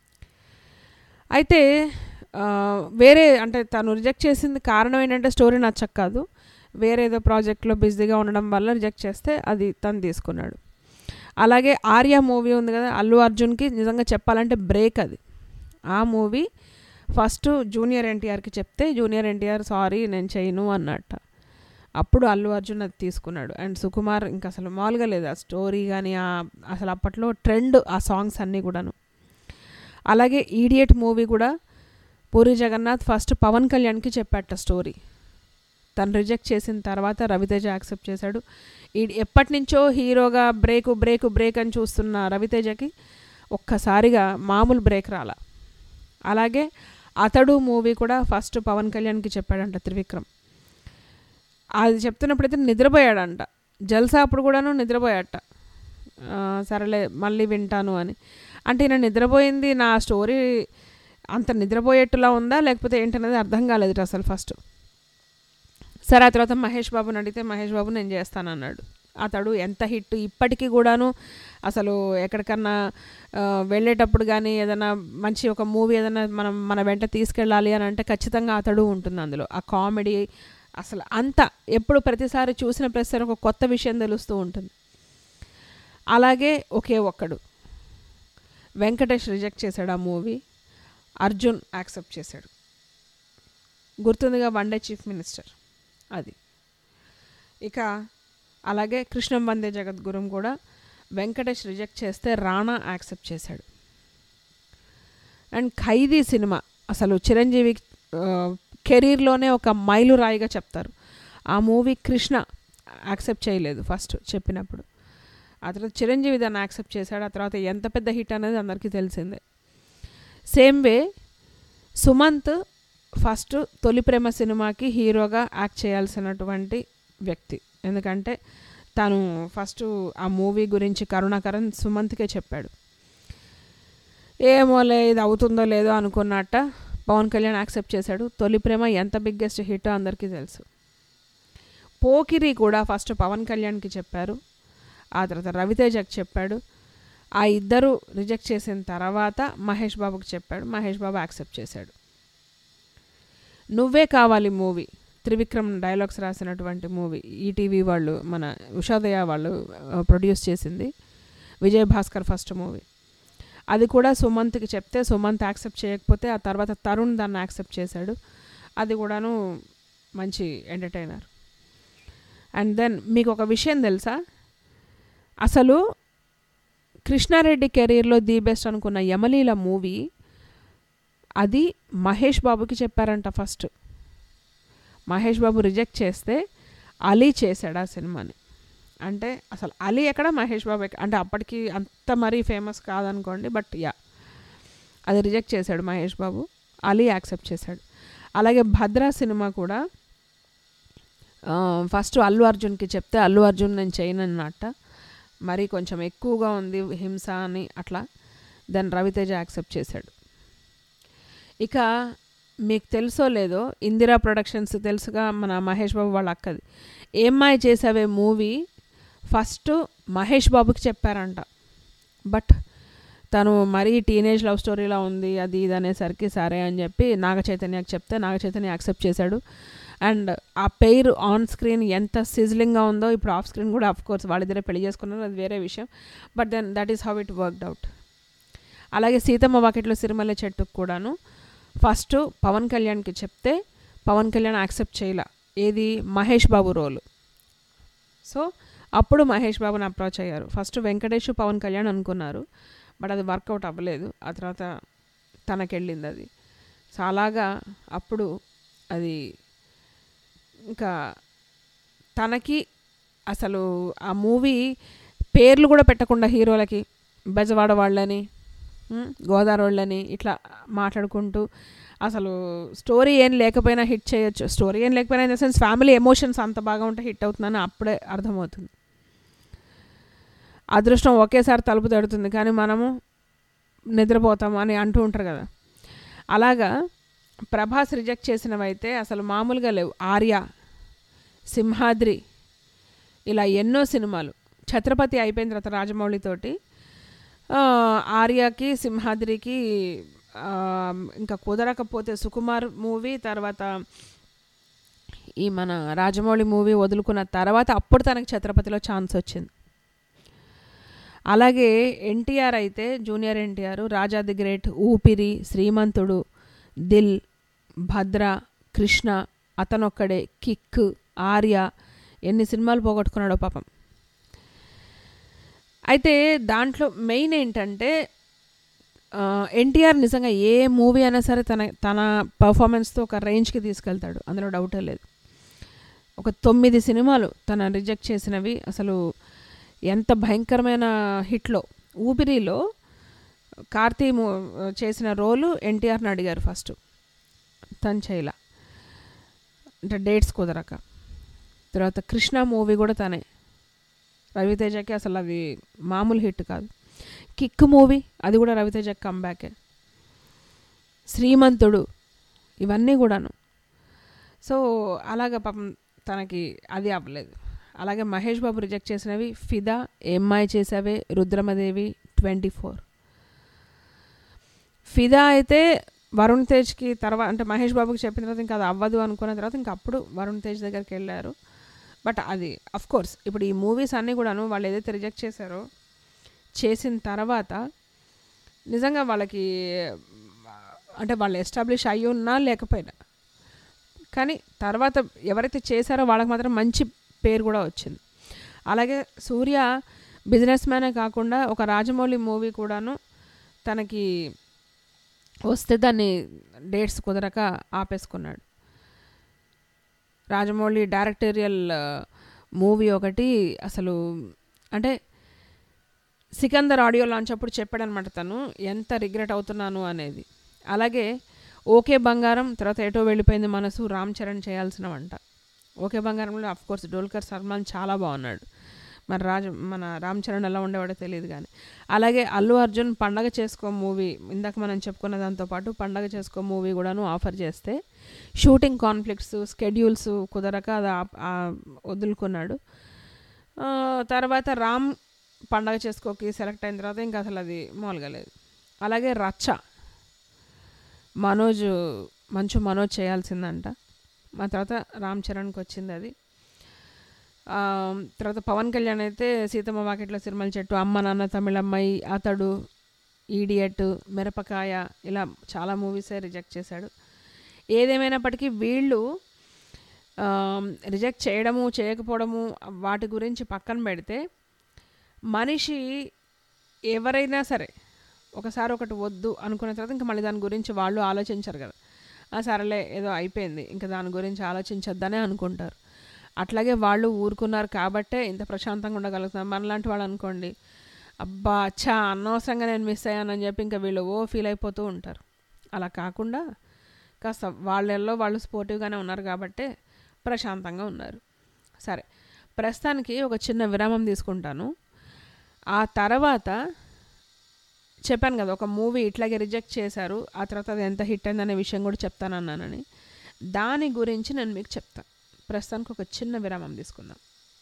అయితే ఆ, వేరే అంటే తను రిజెక్ట్ చేసింది కారణం ఏంటంటే స్టోరీ నచ్చక కాదు వేరే ఏదో ప్రాజెక్ట్లో బిజీగా ఉండడం వల్ల రిజెక్ట్ చేస్తే అది తను తీసుకున్నాడు అలాగే ఆర్య మూవీ ఉంది కదా అల్లు అర్జున్కి నిజంగా చెప్పాలంటే బ్రేక్ అది ఆ మూవీ ఫస్ట్ జూనియర్ ఎన్టీఆర్కి చెప్తే జూనియర్ ఎన్టీఆర్ సారీ నేను చేయను అన్నట్ట అప్పుడు అల్లు అర్జున్ అది తీసుకున్నాడు అండ్ సుకుమార్ ఇంకా అసలు మామూలుగా లేదు ఆ స్టోరీ కానీ ఆ అసలు అప్పట్లో ట్రెండ్ ఆ సాంగ్స్ అన్నీ కూడాను అలాగే ఈడియట్ మూవీ కూడా పూరి జగన్నాథ్ ఫస్ట్ పవన్ కళ్యాణ్కి చెప్పాట స్టోరీ తను రిజెక్ట్ చేసిన తర్వాత రవితేజ యాక్సెప్ట్ చేశాడు ఈ ఎప్పటి నుంచో హీరోగా బ్రేక్ బ్రేక్ బ్రేక్ అని చూస్తున్న రవితేజకి ఒక్కసారిగా మామూలు బ్రేక్ రాల అలాగే అతడు మూవీ కూడా ఫస్ట్ పవన్ కళ్యాణ్కి చెప్పాడంట త్రివిక్రమ్ అది చెప్తున్నప్పుడైతే నిద్రపోయాడంట జల్సా అప్పుడు కూడాను నిద్రపోయాట ఆ, సరేలే మళ్ళీ వింటాను అని అంటే ఈయన నిద్రపోయింది నా స్టోరీ అంత నిద్రపోయేట్టులా ఉందా లేకపోతే ఏంటనేది అర్థం కాలేదు అసలు ఫస్ట్ సరే ఆ తర్వాత మహేష్ బాబుని అడిగితే మహేష్ బాబు నేను చేస్తానన్నాడు అతడు ఎంత హిట్ ఇప్పటికీ కూడాను అసలు ఎక్కడికన్నా ఆ, వెళ్ళేటప్పుడు కానీ ఏదైనా మంచి ఒక మూవీ ఏదైనా మనం మన వెంట తీసుకెళ్ళాలి అని అంటే ఖచ్చితంగా అతడు ఉంటుంది అందులో ఆ కామెడీ అసలు అంత ఎప్పుడు ప్రతిసారి చూసిన ప్రతిసారి ఒక కొత్త విషయం తెలుస్తూ ఉంటుంది అలాగే ఒకే ఒక్కడు వెంకటేష్ రిజెక్ట్ చేశాడు ఆ మూవీ అర్జున్ యాక్సెప్ట్ చేశాడు గుర్తుందిగా వన్ డే చీఫ్ మినిస్టర్ అది ఇక అలాగే కృష్ణం వందే జగద్గురం కూడా వెంకటేష్ రిజెక్ట్ చేస్తే రాణా యాక్సెప్ట్ చేశాడు అండ్ ఖైదీ సినిమా అసలు చిరంజీవి కెరీర్లోనే ఒక మైలురాయిగా చెప్తారు ఆ మూవీ కృష్ణ యాక్సెప్ట్ చేయలేదు ఫస్ట్ చెప్పినప్పుడు ఆ తర్వాత చిరంజీవి దాన్ని యాక్సెప్ట్ చేశాడు ఆ తర్వాత ఎంత పెద్ద హిట్ అనేది అందరికీ తెలిసిందే సేమ్ వే సుమంత్ ఫస్ట్ తొలి ప్రేమ సినిమాకి హీరోగా యాక్ట్ చేయాల్సినటువంటి వ్యక్తి ఎందుకంటే తను ఫస్ట్ ఆ మూవీ గురించి కరుణాకరన్ సుమంత్కే చెప్పాడు ఏమోలే ఇది అవుతుందో లేదో అనుకున్నట్ట పవన్ కళ్యాణ్ యాక్సెప్ట్ చేశాడు తొలి ప్రేమ ఎంత బిగ్గెస్ట్ హిట్ అందరికీ తెలుసు పోకిరి కూడా ఫస్ట్ పవన్ కళ్యాణ్కి చెప్పారు ఆ తర్వాత రవితేజకి చెప్పాడు ఆ ఇద్దరు రిజెక్ట్ చేసిన తర్వాత మహేష్ బాబుకి చెప్పాడు మహేష్ బాబు యాక్సెప్ట్ చేశాడు నువ్వే కావాలి మూవీ త్రివిక్రమ్ డైలాగ్స్ రాసినటువంటి మూవీ ఈటీవీ వాళ్ళు మన ఉషోదయ వాళ్ళు ప్రొడ్యూస్ చేసింది విజయ్ భాస్కర్ ఫస్ట్ మూవీ అది కూడా సుమంత్కి చెప్తే సుమంత్ యాక్సెప్ట్ చేయకపోతే ఆ తర్వాత తరుణ్ దాన్ని యాక్సెప్ట్ చేశాడు అది కూడాను మంచి ఎంటర్టైనర్ అండ్ దెన్ మీకు ఒక విషయం తెలుసా అసలు కృష్ణారెడ్డి కెరీర్లో ది బెస్ట్ అనుకున్న యమలీల మూవీ అది మహేష్ బాబుకి చెప్పారంట ఫస్ట్ మహేష్ బాబు రిజెక్ట్ చేస్తే అలీ చేశాడు ఆ సినిమాని అంటే అసలు అలీ ఎక్కడ మహేష్ బాబు ఎక్కడ అంటే అప్పటికి అంత మరీ ఫేమస్ కాదనుకోండి బట్ యా అది రిజెక్ట్ చేశాడు మహేష్ బాబు అలీ యాక్సెప్ట్ చేశాడు అలాగే భద్రా సినిమా కూడా ఫస్ట్ అల్లు అర్జున్కి చెప్తే అల్లు అర్జున్ నేను చేయను అన్నట్ట మరి కొంచెం ఎక్కువగా ఉంది హింస అని అట్లా దాన్ని రవితేజ యాక్సెప్ట్ చేశాడు ఇక మీకు తెలుసో లేదో ఇందిరా ప్రొడక్షన్స్ తెలుసుగా మన మహేష్ బాబు వాళ్ళ అక్కది ఏమ్మాయి చేసావే మూవీ ఫస్ట్ మహేష్ బాబుకి చెప్పారంట బట్ తను మరీ టీనేజ్ లవ్ స్టోరీలా ఉంది అది ఇది అనేసరికి సరే అని చెప్పి నాగ చైతన్యకి చెప్తే నాగ చైతన్య యాక్సెప్ట్ చేశాడు అండ్ ఆ పేరు ఆన్ స్క్రీన్ ఎంత సిజ్లింగ్గా ఉందో ఇప్పుడు ఆఫ్ స్క్రీన్ కూడా ఆఫ్ కోర్స్ వాళ్ళిద్దరే పెళ్లి చేసుకున్నారు అది వేరే విషయం but then that is how it worked out అలాగే సీతమ్మ వాకిట్లో సిరిమల్లె చెట్టుకు కూడాను ఫస్ట్ పవన్ కళ్యాణ్కి చెప్తే పవన్ కళ్యాణ్ యాక్సెప్ట్ చేయలే ఏది మహేష్ బాబు రోలు సో అప్పుడు మహేష్ బాబుని అప్రోచ్ అయ్యారు ఫస్ట్ వెంకటేష్ పవన్ కళ్యాణ్ అనుకున్నారు బట్ అది వర్కౌట్ అవ్వలేదు ఆ తర్వాత తనకెళ్ళింది అది సో అలాగా అప్పుడు అది ఇంకా తనకి అసలు ఆ మూవీ పేర్లు కూడా పెట్టకుండా హీరోలకి బెజవాడ వాళ్ళని ఉమ్, గోదావరి వాళ్ళని ఇట్లా మాట్లాడుకుంటూ అసలు స్టోరీ ఏం లేకపోయినా హిట్ చేయొచ్చు స్టోరీ ఏం లేకపోయినా in the sense family emotions అంత బాగా ఉంటే హిట్ అవుతుందని అప్పుడే అర్థమవుతుంది అదృష్టం ఒకేసారి తలుపు తడుతుంది కానీ మనము నిద్రపోతాము అని అంటూ ఉంటారు కదా అలాగా ప్రభాస్ రిజెక్ట్ చేసినవైతే అసలు మామూలుగా లేవు ఆర్య సింహాద్రి ఇలా ఎన్నో సినిమాలు ఛత్రపతి అయిపోయిన తర్వాత రాజమౌళితోటి ఆ, ఆర్యకి సింహాద్రికి ఆ, ఇంకా కుదరకపోతే సుకుమార్ మూవీ తర్వాత ఈ మన రాజమౌళి మూవీ వదులుకున్న తర్వాత అప్పుడు తనకి ఛత్రపతిలో ఛాన్స్ వచ్చింది అలాగే ఎన్టీఆర్ అయితే junior NTR Raja the great Oopiri Srimanthudu Dil Bhadra Krishna Athanokkade kick Arya ఎన్ని సినిమాలు పోగొట్టుకున్నాడో పాపం అయితే దాంట్లో మెయిన్ ఏంటంటే ఎన్టీఆర్ నిజంగా ఏ మూవీ అయినా సరే తన తన పర్ఫార్మెన్స్తో ఒక రేంజ్కి తీసుకెళ్తాడు అందులో డౌటే లేదు ఒక తొమ్మిది సినిమాలు తన రిజెక్ట్ చేసినవి అసలు ఎంత భయంకరమైన హిట్లో ఊపిరిలో కార్తీ మూ చేసిన రోలు ఎన్టీఆర్ని అడిగారు ఫస్ట్ తను చేయలా అంటే డేట్స్ కుదరక తర్వాత కృష్ణ మూవీ కూడా తనే రవితేజకి అసలు అది మామూలు హిట్ కాదు కిక్ మూవీ అది కూడా రవితేజ కంబ్యాకే శ్రీమంతుడు ఇవన్నీ కూడాను సో అలాగ పాపం తనకి అది అవ్వలేదు అలాగే మహేష్ బాబు రిజెక్ట్ చేసినవి ఫిదా ఎంఐ చేసావే రుద్రమదేవి ట్వంటీ ఫోర్ ఫిదా అయితే వరుణ్ తేజ్కి తర్వాత అంటే మహేష్ బాబుకి చెప్పిన తర్వాత ఇంకా అది అవ్వదు అనుకున్న తర్వాత ఇంకా అప్పుడు వరుణ్ తేజ్ దగ్గరికి వెళ్ళారు బట్ అది అఫ్ కోర్స్ ఇప్పుడు ఈ మూవీస్ అన్నీ కూడాను వాళ్ళు ఏదైతే రిజెక్ట్ చేశారో చేసిన తర్వాత నిజంగా వాళ్ళకి అంటే వాళ్ళు ఎస్టాబ్లిష్ అయ్యి ఉన్నా లేకపోయినా కానీ తర్వాత ఎవరైతే చేశారో వాళ్ళకి మాత్రం మంచి పేరు కూడా వచ్చింది అలాగే సూర్య బిజినెస్ మ్యానే కాకుండా ఒక రాజమౌళి మూవీ కూడాను తనకి వస్తే దాన్ని డేట్స్ కుదరక ఆపేసుకున్నాడు రాజమౌళి డైరెక్టోరియల్ మూవీ ఒకటి అసలు అంటే సికందర్ ఆడియో లాంచ్ అప్పుడు చెప్పాడనమాట తను ఎంత రిగ్రెట్ అవుతున్నాను అనేది అలాగే ఓకే బంగారం తర్వాత ఎటో వెళ్ళిపోయింది మనసు రామ్ చరణ్ చేయాల్సిన వంట ఓకే బంగారంలో అఫ్ కోర్స్ డోల్కర్ సల్మాన్ చాలా బాగున్నాడు మరి రాజ మన రామ్ చరణ్ ఎలా ఉండేవాడో తెలియదు కానీ అలాగే అల్లు అర్జున్ పండగ చేసుకో మూవీ ఇందాక మనం చెప్పుకున్న దాంతోపాటు పండగ చేసుకో మూవీ కూడాను ఆఫర్ చేస్తే షూటింగ్ కాన్ఫ్లిక్ట్స్ స్కెడ్యూల్స్ కుదరక అది ఆప్- ఆ వదులుకున్నాడు ఆ, తర్వాత రామ్ పండగ చేసుకోకి సెలెక్ట్ అయిన తర్వాత ఇంకా అసలు అది మామూలుగా లేదు అలాగే రచ్చ మనోజ్ మంచు మనోజ్ చేయాల్సిందంట మా తర్వాత రామ్ చరణ్కి వచ్చింది అది ఆ, తర్వాత పవన్ కళ్యాణ్ అయితే సీతమ్మ వాకిట్లో సిరిమల చెట్టు అమ్మ నాన్న తమిళమ్మాయి అతడు ఈడియట్ మిరపకాయ ఇలా చాలా మూవీసే రిజెక్ట్ చేశాడు ఏదేమైనప్పటికీ వీళ్ళు రిజెక్ట్ చేయడము చేయకపోవడము వాటి గురించి పక్కన పెడితే మనిషి ఎవరైనా సరే ఒకసారి ఒకటి వద్దు అనుకున్న తర్వాత ఇంకా మళ్ళీ దాని గురించి వాళ్ళు ఆలోచించరు కదా ఆ సరేలే ఏదో అయిపోయింది ఇంకా దాని గురించి ఆలోచించొద్దనే అనుకుంటారు అట్లాగే వాళ్ళు ఊరుకున్నారు కాబట్టే ఇంత ప్రశాంతంగా ఉండగలుగుతున్నారు మనలాంటి వాళ్ళు అనుకోండి అబ్బా అచ్చా అనవసరంగా నేను మిస్ అయ్యానని చెప్పి ఇంకా వీళ్ళు ఓ ఫీల్ అయిపోతూ ఉంటారు అలా కాకుండా కాస్త వాళ్ళల్లో వాళ్ళు స్పోర్టివ్గానే ఉన్నారు కాబట్టే ప్రశాంతంగా ఉన్నారు సరే ప్రస్తుతానికి ఒక చిన్న విరామం తీసుకుంటాను ఆ తర్వాత చెప్పాను కదా ఒక మూవీ ఇట్లాగే రిజెక్ట్ చేశారు ఆ తర్వాత అది ఎంత హిట్ అయిందనే విషయం కూడా చెప్తానన్నానని దాని గురించి నేను మీకు చెప్తాను ప్రస్తుతానికి ఒక చిన్న విరామం తీసుకుందాం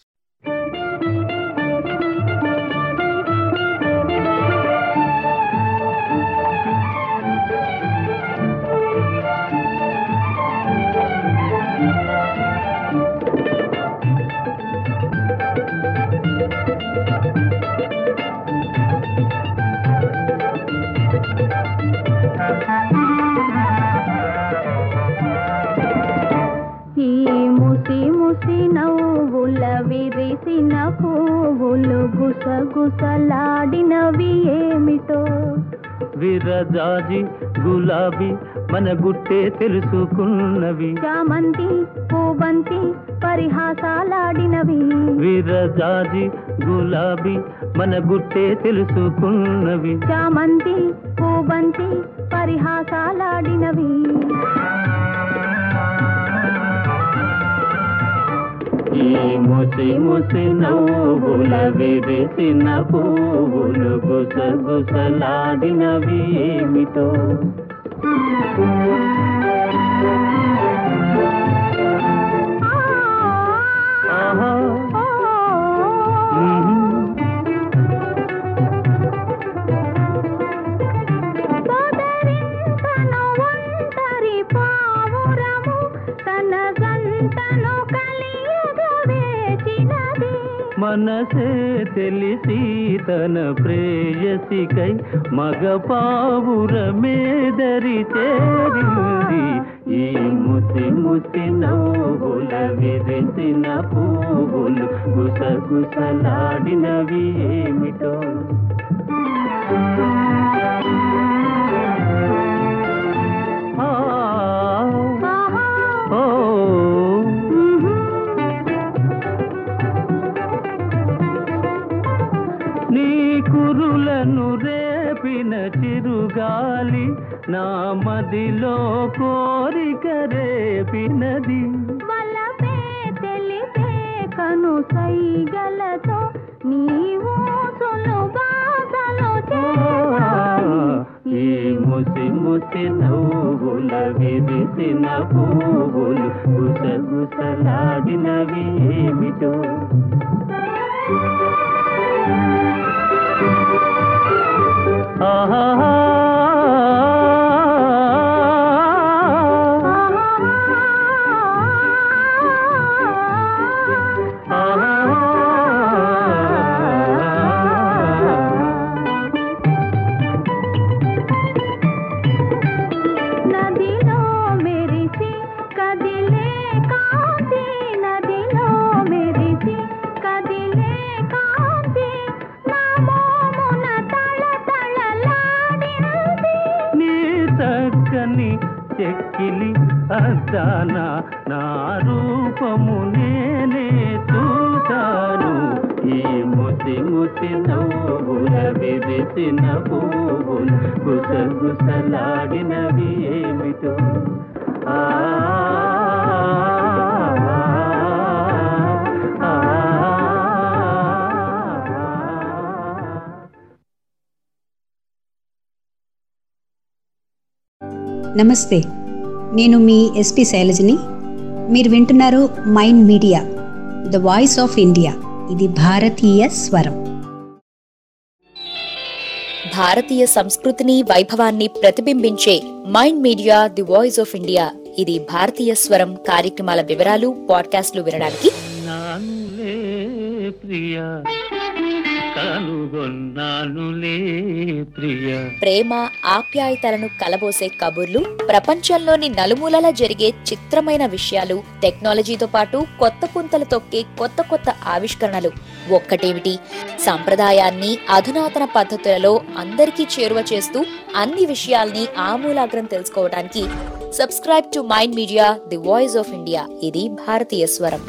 ఈ ముసి ముసి నవ్వుల విరిసిన పువ్వులు గుసగుసలాడినవి ఏమిటో
విరజాజి గులాబీ మన గుట్టే తెలుసుకున్నవి
చామంతి పూబంతి పరిహాసాలాడినవి
విరజాజి గులాబీ మన గుట్టే తెలుసుకున్నవి
చామంతి పూబంతి పరిహాసాలాడినవి
ఈ ముసి ముసి నవ్వుల విరిసిన పువ్వులు గుసగుసలాడినవి ఏమిటో ఆహా మ్మ్.
సోదరింతను ఒంటరి పావురము తన గంటను కలియగా వేచినది
మనసే తెలిసి తన ప్రేయసికై మగ పావురమేదరి చేరింది ఈ ముసి ముసి నవ్వుల విరిసిన పువ్వులు గుసగుసలాడినవి ఏమిటో ఆ,
ఆహా
ఓ నీ కురులను రేపిన చిరుగాలి నా మదిలో కోరిక రేపినది
వలపే తెలిపే కను సైగలతో నీవు సులుబాసలు చేశాయి
ఈ ముసి ముసి నవ్వుల విరిసిన పువ్వులు గుసగుసలాడినవి ఏమిటో ఆహా
నదిలో మెరిసి కదిలే కాంతి నదిలో మెరిసి కదిలే కాంతి నా మోమున తళ తళలాడింది
నీ చక్కని చెక్కిలి అద్దాన నా రూపము నేనే చూశాను ఈ ముసి ముసి నవ్వుల విరిసిన పువ్వులు గుసగుసలాడినవి ఏమిటో ఆ ఆ, ఆ.
నమస్తే నేను మీ ఎస్పి శైలజని మీరు వింటున్నారు mind media the voice of India ఇది భారతీయ స్వరం
భారతీయ సంస్కృతిని వైభవాన్ని ప్రతిబింబించే mind media the voice of India ఇది భారతీయ స్వరం కార్యక్రమాల వివరాలు పాడ్కాస్ట్లు వినడానికి
నానులే ప్రియ కనుగొన్నానులే ప్రియ
ప్రేమ ఆప్యాయతలను కలబోసే కబుర్లు ప్రపంచంలోని నలుమూలలా జరిగే చిత్రమైన విషయాలు టెక్నాలజీతో పాటు కొత్త పుంతలు తొక్కే కొత్త కొత్త ఆవిష్కరణలు ఒక్కటేమిటి సంప్రదాయాన్ని అధునాతన పద్ధతులలో అందరికీ చేరువ చేస్తూ అన్ని విషయాల్ని ఆమూలాగ్రం తెలుసుకోవడానికి subscribe to mind media the voice of India ఇది భారతీయ స్వరం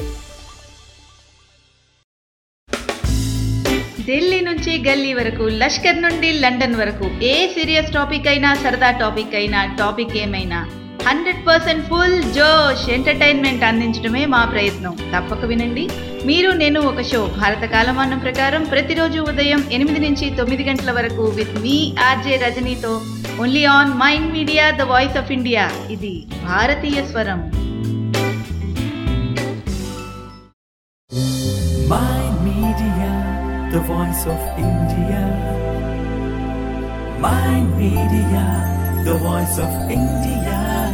ఢిల్లీ నుంచి గల్లీ వరకు లష్కర్ నుండి లండన్ వరకు ఏ సీరియస్ టాపిక్ అయినా సరదా టాపిక్ అయినా టాపిక్ ఏమైనా హండ్రెడ్ పర్సెంట్ ఫుల్ జోష్ ఎంటర్టైన్మెంట్ అందించడమే మా ప్రయత్నం తప్పక వినండి మీరు నేను ఒక షో భారత కాలమానం ప్రకారం ప్రతిరోజు ఉదయం ఎనిమిది నుంచి తొమ్మిది గంటల వరకు విత్ మీ ఆర్జే రజనీతో only on mind media the voice of India ఇది భారతీయ స్వరం
Mind Media, the voice of India. Mind Media, the voice of India.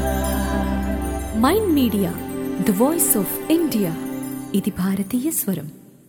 Mind media the voice of India ఇది భారతీయ స్వరం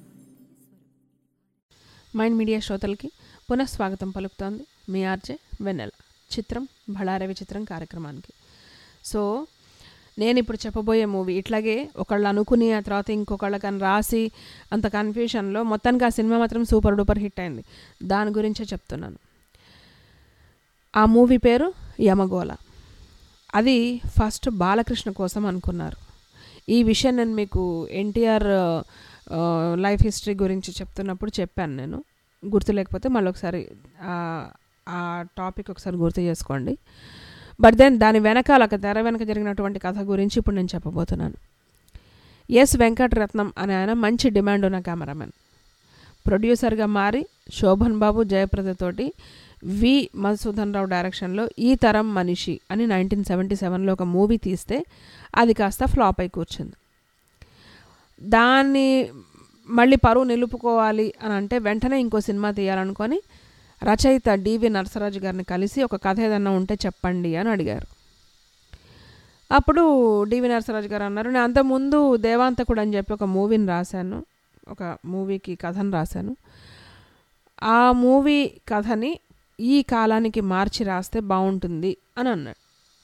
మైండ్ మీడియా శ్రోతలకి పునఃస్వాగతం పలుకుతోంది మీ ఆర్జే వెన్నెల చిత్రం బళారవి చిత్రం కార్యక్రమానికి సో నేను ఇప్పుడు చెప్పబోయే మూవీ ఇట్లాగే ఒకళ్ళు అనుకుని ఆ తర్వాత ఇంకొకళ్ళకని రాసి అంత కన్ఫ్యూషన్లో మొత్తానికి ఆ సినిమా మాత్రం సూపర్ డూపర్ హిట్ అయింది దాని గురించే చెప్తున్నాను ఆ మూవీ పేరు యమగోళ అది ఫస్ట్ బాలకృష్ణ కోసం అనుకున్నారు ఈ విషయం నేను మీకు ఎన్టీఆర్ లైఫ్ హిస్టరీ గురించి చెప్తున్నప్పుడు చెప్పాను నేను గుర్తు లేకపోతే మళ్ళీ ఒకసారి ఆ- ఆ టాపిక్ ఒకసారి గుర్తు చేసుకోండి బట్ దెన్ దాని వెనకాల ఒక తెర వెనక జరిగినటువంటి కథ గురించి ఇప్పుడు నేను చెప్పబోతున్నాను ఎస్ వెంకటరత్నం అనే ఆయన మంచి డిమాండ్ ఉన్న కెమెరామెన్ ప్రొడ్యూసర్గా మారి శోభన్ బాబు జయప్రదతోటి వి మధుసూదన్ రావు డైరెక్షన్లో ఈ తరం మనిషి అని నైన్టీన్ సెవెంటీ సెవెన్లో ఒక మూవీ తీస్తే అది కాస్త ఫ్లాప్ అయి కూర్చుంది దాన్ని మళ్ళీ పరువు నిలుపుకోవాలి అని అంటే వెంటనే ఇంకో సినిమా తీయాలనుకొని రచయిత డివి నరసరాజు గారిని కలిసి ఒక కథ ఏదన్నా ఉంటే చెప్పండి అని అడిగారు అప్పుడు డివి నరసరాజు గారు అన్నారు నేను అంతకుముందు దేవాంతకుడు అని చెప్పి ఒక మూవీని రాశాను ఒక మూవీకి కథను రాశాను ఆ మూవీ కథని ఈ కాలానికి మార్చి రాస్తే బాగుంటుంది అని అన్నాడు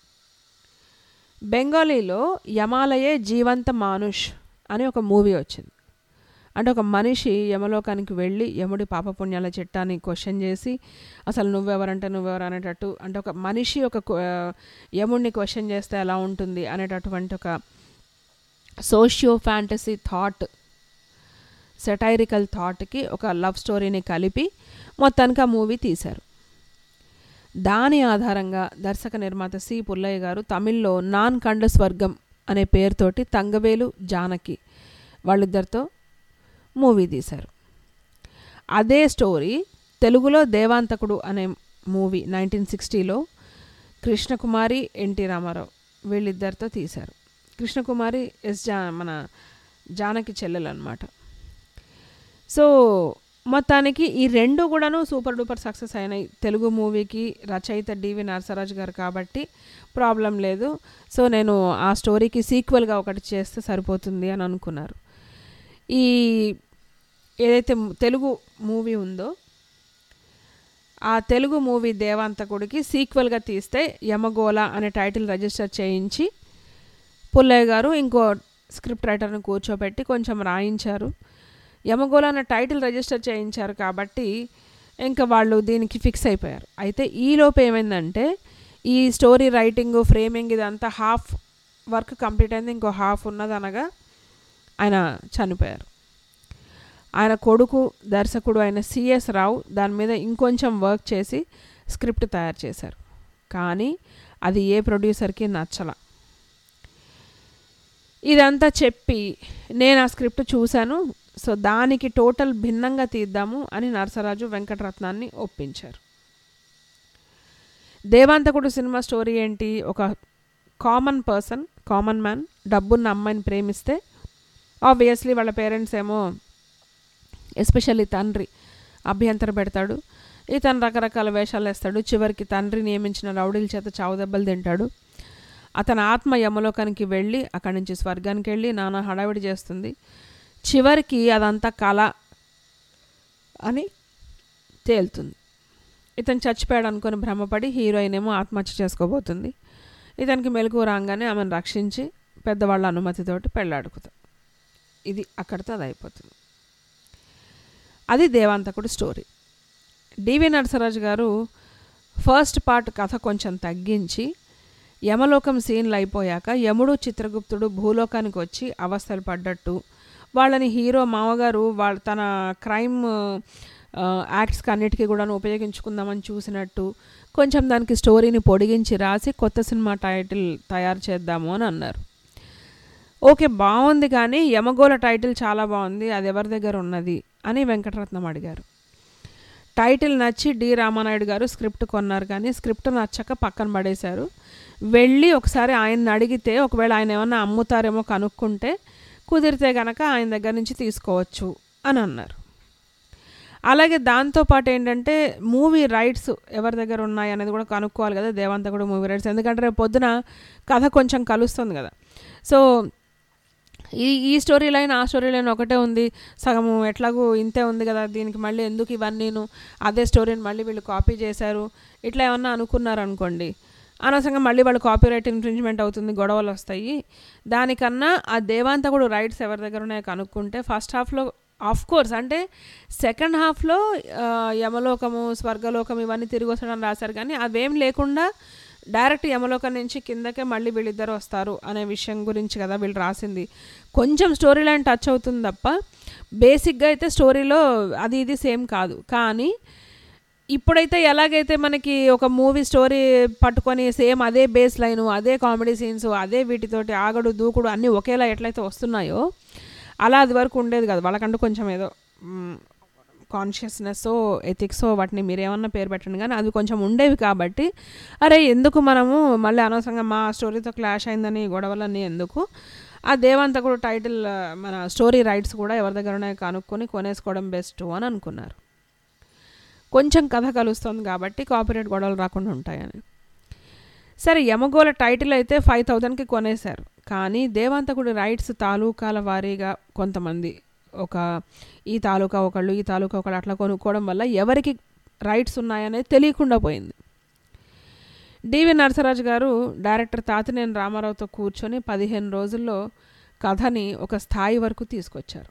బెంగాలీలో యమాలయే జీవంత మానుష్ అని ఒక మూవీ వచ్చింది అంటే ఒక మనిషి యమలోకానికి వెళ్ళి యముడి పాపపుణ్యాల చిట్టాని క్వశ్చన్ చేసి అసలు నువ్వెవరంటే నువ్వెవరు అనేటట్టు అంటే ఒక మనిషి ఒక క్వ- యముడిని క్వశ్చన్ చేస్తే ఎలా ఉంటుంది అనేటటువంటి ఒక సోషియో ఫ్యాంటసీ థాట్ సెటైరికల్ థాట్కి ఒక లవ్ స్టోరీని కలిపి మొత్తానికి ఆ మూవీ తీశారు దాని ఆధారంగా దర్శక నిర్మాత సి పుల్లయ్య గారు తమిళ్లో నాన్ కండ స్వర్గం అనే పేరుతోటి తంగవేలు జానకి వాళ్ళిద్దరితో మూవీ తీశారు అదే స్టోరీ తెలుగులో దేవాంతకుడు అనే మూవీ నైన్టీన్ సిక్స్టీలో కృష్ణకుమారి ఎన్టీ రామారావు వీళ్ళిద్దరితో తీశారు కృష్ణకుమారి ఎస్ జా మన జానకి చెల్లెలు అనమాట సో మొత్తానికి ఈ రెండు కూడాను సూపర్ డూపర్ సక్సెస్ అయినాయి తెలుగు మూవీకి రచయిత డివి నరసరాజు గారు కాబట్టి ప్రాబ్లం లేదు సో నేను ఆ స్టోరీకి సీక్వెల్గా ఒకటి చేస్తే సరిపోతుంది అని అనుకున్నారు ఈ ఏదైతే ము- తెలుగు మూవీ ఉందో ఆ తెలుగు మూవీ దేవాంతకుడికి సీక్వెల్గా తీస్తే యమగోళ అనే టైటిల్ రిజిస్టర్ చేయించి పుల్లయ్య గారు ఇంకో స్క్రిప్ట్ రైటర్ని కూర్చోబెట్టి కొంచెం రాయించారు యమగోళ అనే టైటిల్ రిజిస్టర్ చేయించారు కాబట్టి ఇంకా వాళ్ళు దీనికి ఫిక్స్ అయిపోయారు అయితే ఈలోపు ఏమైందంటే ఈ స్టోరీ రైటింగ్ ఫ్రేమింగ్ ఇదంతా హాఫ్ వర్క్ కంప్లీట్ అయింది ఇంకో హాఫ్ ఉన్నది అనగా ఆయన చనిపోయారు ఆయన కొడుకు దర్శకుడు అయిన సిఎస్ రావు దాని మీద ఇంకొంచెం వర్క్ చేసి స్క్రిప్ట్ తయారు చేశారు కానీ అది ఏ ప్రొడ్యూసర్కి నచ్చల ఇదంతా చెప్పి నేను ఆ స్క్రిప్ట్ చూశాను సో దానికి టోటల్ భిన్నంగా తీద్దాము అని నరసరాజు వెంకటరత్నాన్ని ఒప్పించారు దేవాంతకుడు సినిమా స్టోరీ ఏంటి ఒక కామన్ పర్సన్ కామన్ మ్యాన్ డబ్బున్న అమ్మాయిని ప్రేమిస్తే ఆబ్వియస్లీ వాళ్ళ పేరెంట్స్ ఏమో ఎస్పెషల్లీ తండ్రి అభ్యంతర పెడతాడు ఇతను రకరకాల వేషాలు వేస్తాడు చివరికి తండ్రి నియమించిన రౌడీల చేత చావు దెబ్బలు తింటాడు అతని ఆత్మ యమలోకానికి వెళ్ళి అక్కడి నుంచి స్వర్గానికి వెళ్ళి నానా హడావిడి చేస్తుంది చివరికి అదంతా కళ అని తేలుతుంది ఇతను చచ్చిపోయాడు అనుకుని భ్రమపడి హీరోయిన్ ఏమో ఆత్మహత్య చేసుకోబోతుంది ఇతనికి మెలకు రాగానే ఆమెను రక్షించి పెద్దవాళ్ళ అనుమతితోటి పెళ్ళాడుకుతాం ఇది అక్కడితో అది అయిపోతుంది అది దేవాంతకుడు స్టోరీ డివి నరసరాజు గారు ఫస్ట్ పార్ట్ కథ కొంచెం తగ్గించి యమలోకం సీన్లు అయిపోయాక యముడు చిత్రగుప్తుడు భూలోకానికి వచ్చి అవస్థలు పడ్డట్టు వాళ్ళని హీరో మామగారు వాళ్ళ తన క్రైమ్ యాక్ట్స్కి అన్నిటికీ కూడా ఉపయోగించుకుందామని చూసినట్టు కొంచెం దానికి స్టోరీని పొడిగించి రాసి కొత్త సినిమా టైటిల్ తయారు చేద్దాము అని అన్నారు ఓకే బాగుంది కానీ యమగోళ టైటిల్ చాలా బాగుంది అది ఎవరి దగ్గర ఉన్నది అని వెంకటరత్నం అడిగారు టైటిల్ నచ్చి డి రామానాయుడు గారు స్క్రిప్ట్ కొన్నారు కానీ స్క్రిప్ట్ నచ్చక పక్కన పడేశారు వెళ్ళి ఒకసారి ఆయన్ని అడిగితే ఒకవేళ ఆయన ఏమన్నా అమ్ముతారేమో కనుక్కుంటే కుదిరితే కనుక ఆయన దగ్గర నుంచి తీసుకోవచ్చు అని అన్నారు అలాగే దాంతోపాటు ఏంటంటే మూవీ రైట్స్ ఎవరి దగ్గర ఉన్నాయి అనేది కూడా కనుక్కోవాలి కదా దేవంతకుడు మూవీ రైట్స్ ఎందుకంటే రేపు పొద్దున కథ కొంచెం కలుస్తుంది కదా సో ఈ ఈ స్టోరీ లైన్ ఆ స్టోరీ లైన్ ఒకటే ఉంది సగము ఎట్లాగూ ఇంతే ఉంది కదా దీనికి మళ్ళీ ఎందుకు ఇవన్నీను అదే స్టోరీని మళ్ళీ వీళ్ళు కాపీ చేశారు ఇట్లా ఏమన్నా అనుకున్నారు అనుకోండి అనవసరంగా మళ్ళీ వాళ్ళు కాపీరైట్ ఇన్ఫ్రింజ్మెంట్ అవుతుంది గొడవలు వస్తాయి దానికన్నా ఆ దేవాంతకుడు రైట్స్ ఎవరి దగ్గర ఉన్నాయో కనుక్కుంటే ఫస్ట్ హాఫ్లో ఆఫ్ కోర్స్ అంటే సెకండ్ హాఫ్లో యమలోకము స్వర్గలోకం ఇవన్నీ తిరిగి వస్తాడని రాశారు కానీ అవేం లేకుండా డైరెక్ట్ యమలోకం నుంచి కిందకే మళ్ళీ వీళ్ళిద్దరు వస్తారు అనే విషయం గురించి కదా వీళ్ళు రాసింది కొంచెం స్టోరీ లైన్ టచ్ అవుతుంది తప్ప బేసిక్గా అయితే స్టోరీలో అది ఇది సేమ్ కాదు కానీ ఇప్పుడైతే ఎలాగైతే మనకి ఒక మూవీ స్టోరీ పట్టుకొని సేమ్ అదే బేస్ లైను అదే కామెడీ సీన్స్ అదే వీటితోటి ఆగడు దూకుడు అన్నీ ఒకేలా ఎట్లయితే వస్తున్నాయో అలా అది వరకు ఉండేది కదా వాళ్ళకంటూ కొంచెం ఏదో కాన్షియస్నెస్ ఎథిక్స్ వాటిని మీరు ఏమన్నా పేరు పెట్టండి కానీ అవి కొంచెం ఉండేవి కాబట్టి అరే ఎందుకు మనము మళ్ళీ అనవసరంగా మా స్టోరీతో క్లాష్ అయిందని గొడవలన్నీ ఎందుకు ఆ దేవంతకుడు టైటిల్ మన స్టోరీ రైట్స్ కూడా ఎవరి దగ్గర ఉన్నాయో కనుక్కొని కొనేసుకోవడం బెస్ట్ అని అనుకున్నారు కొంచెం కథ కలుస్తుంది కాబట్టి కాపీరైట్ గొడవలు రాకుండా ఉంటాయని సరే యమగోళ టైటిల్ అయితే ఫైవ్ థౌజండ్కి కొనేశారు కానీ దేవాంతకుడి రైట్స్ తాలూకాల వారీగా కొంతమంది ఒక ఈ తాలూకా ఒకళ్ళు ఈ తాలూకా ఒకళ్ళు అట్లా కొనుక్కోవడం వల్ల ఎవరికి రైట్స్ ఉన్నాయనేది తెలియకుండా పోయింది డివి నరసరాజు గారు డైరెక్టర్ తాతినేని రామారావుతో కూర్చొని పదిహేను రోజుల్లో కథని ఒక స్థాయి వరకు తీసుకొచ్చారు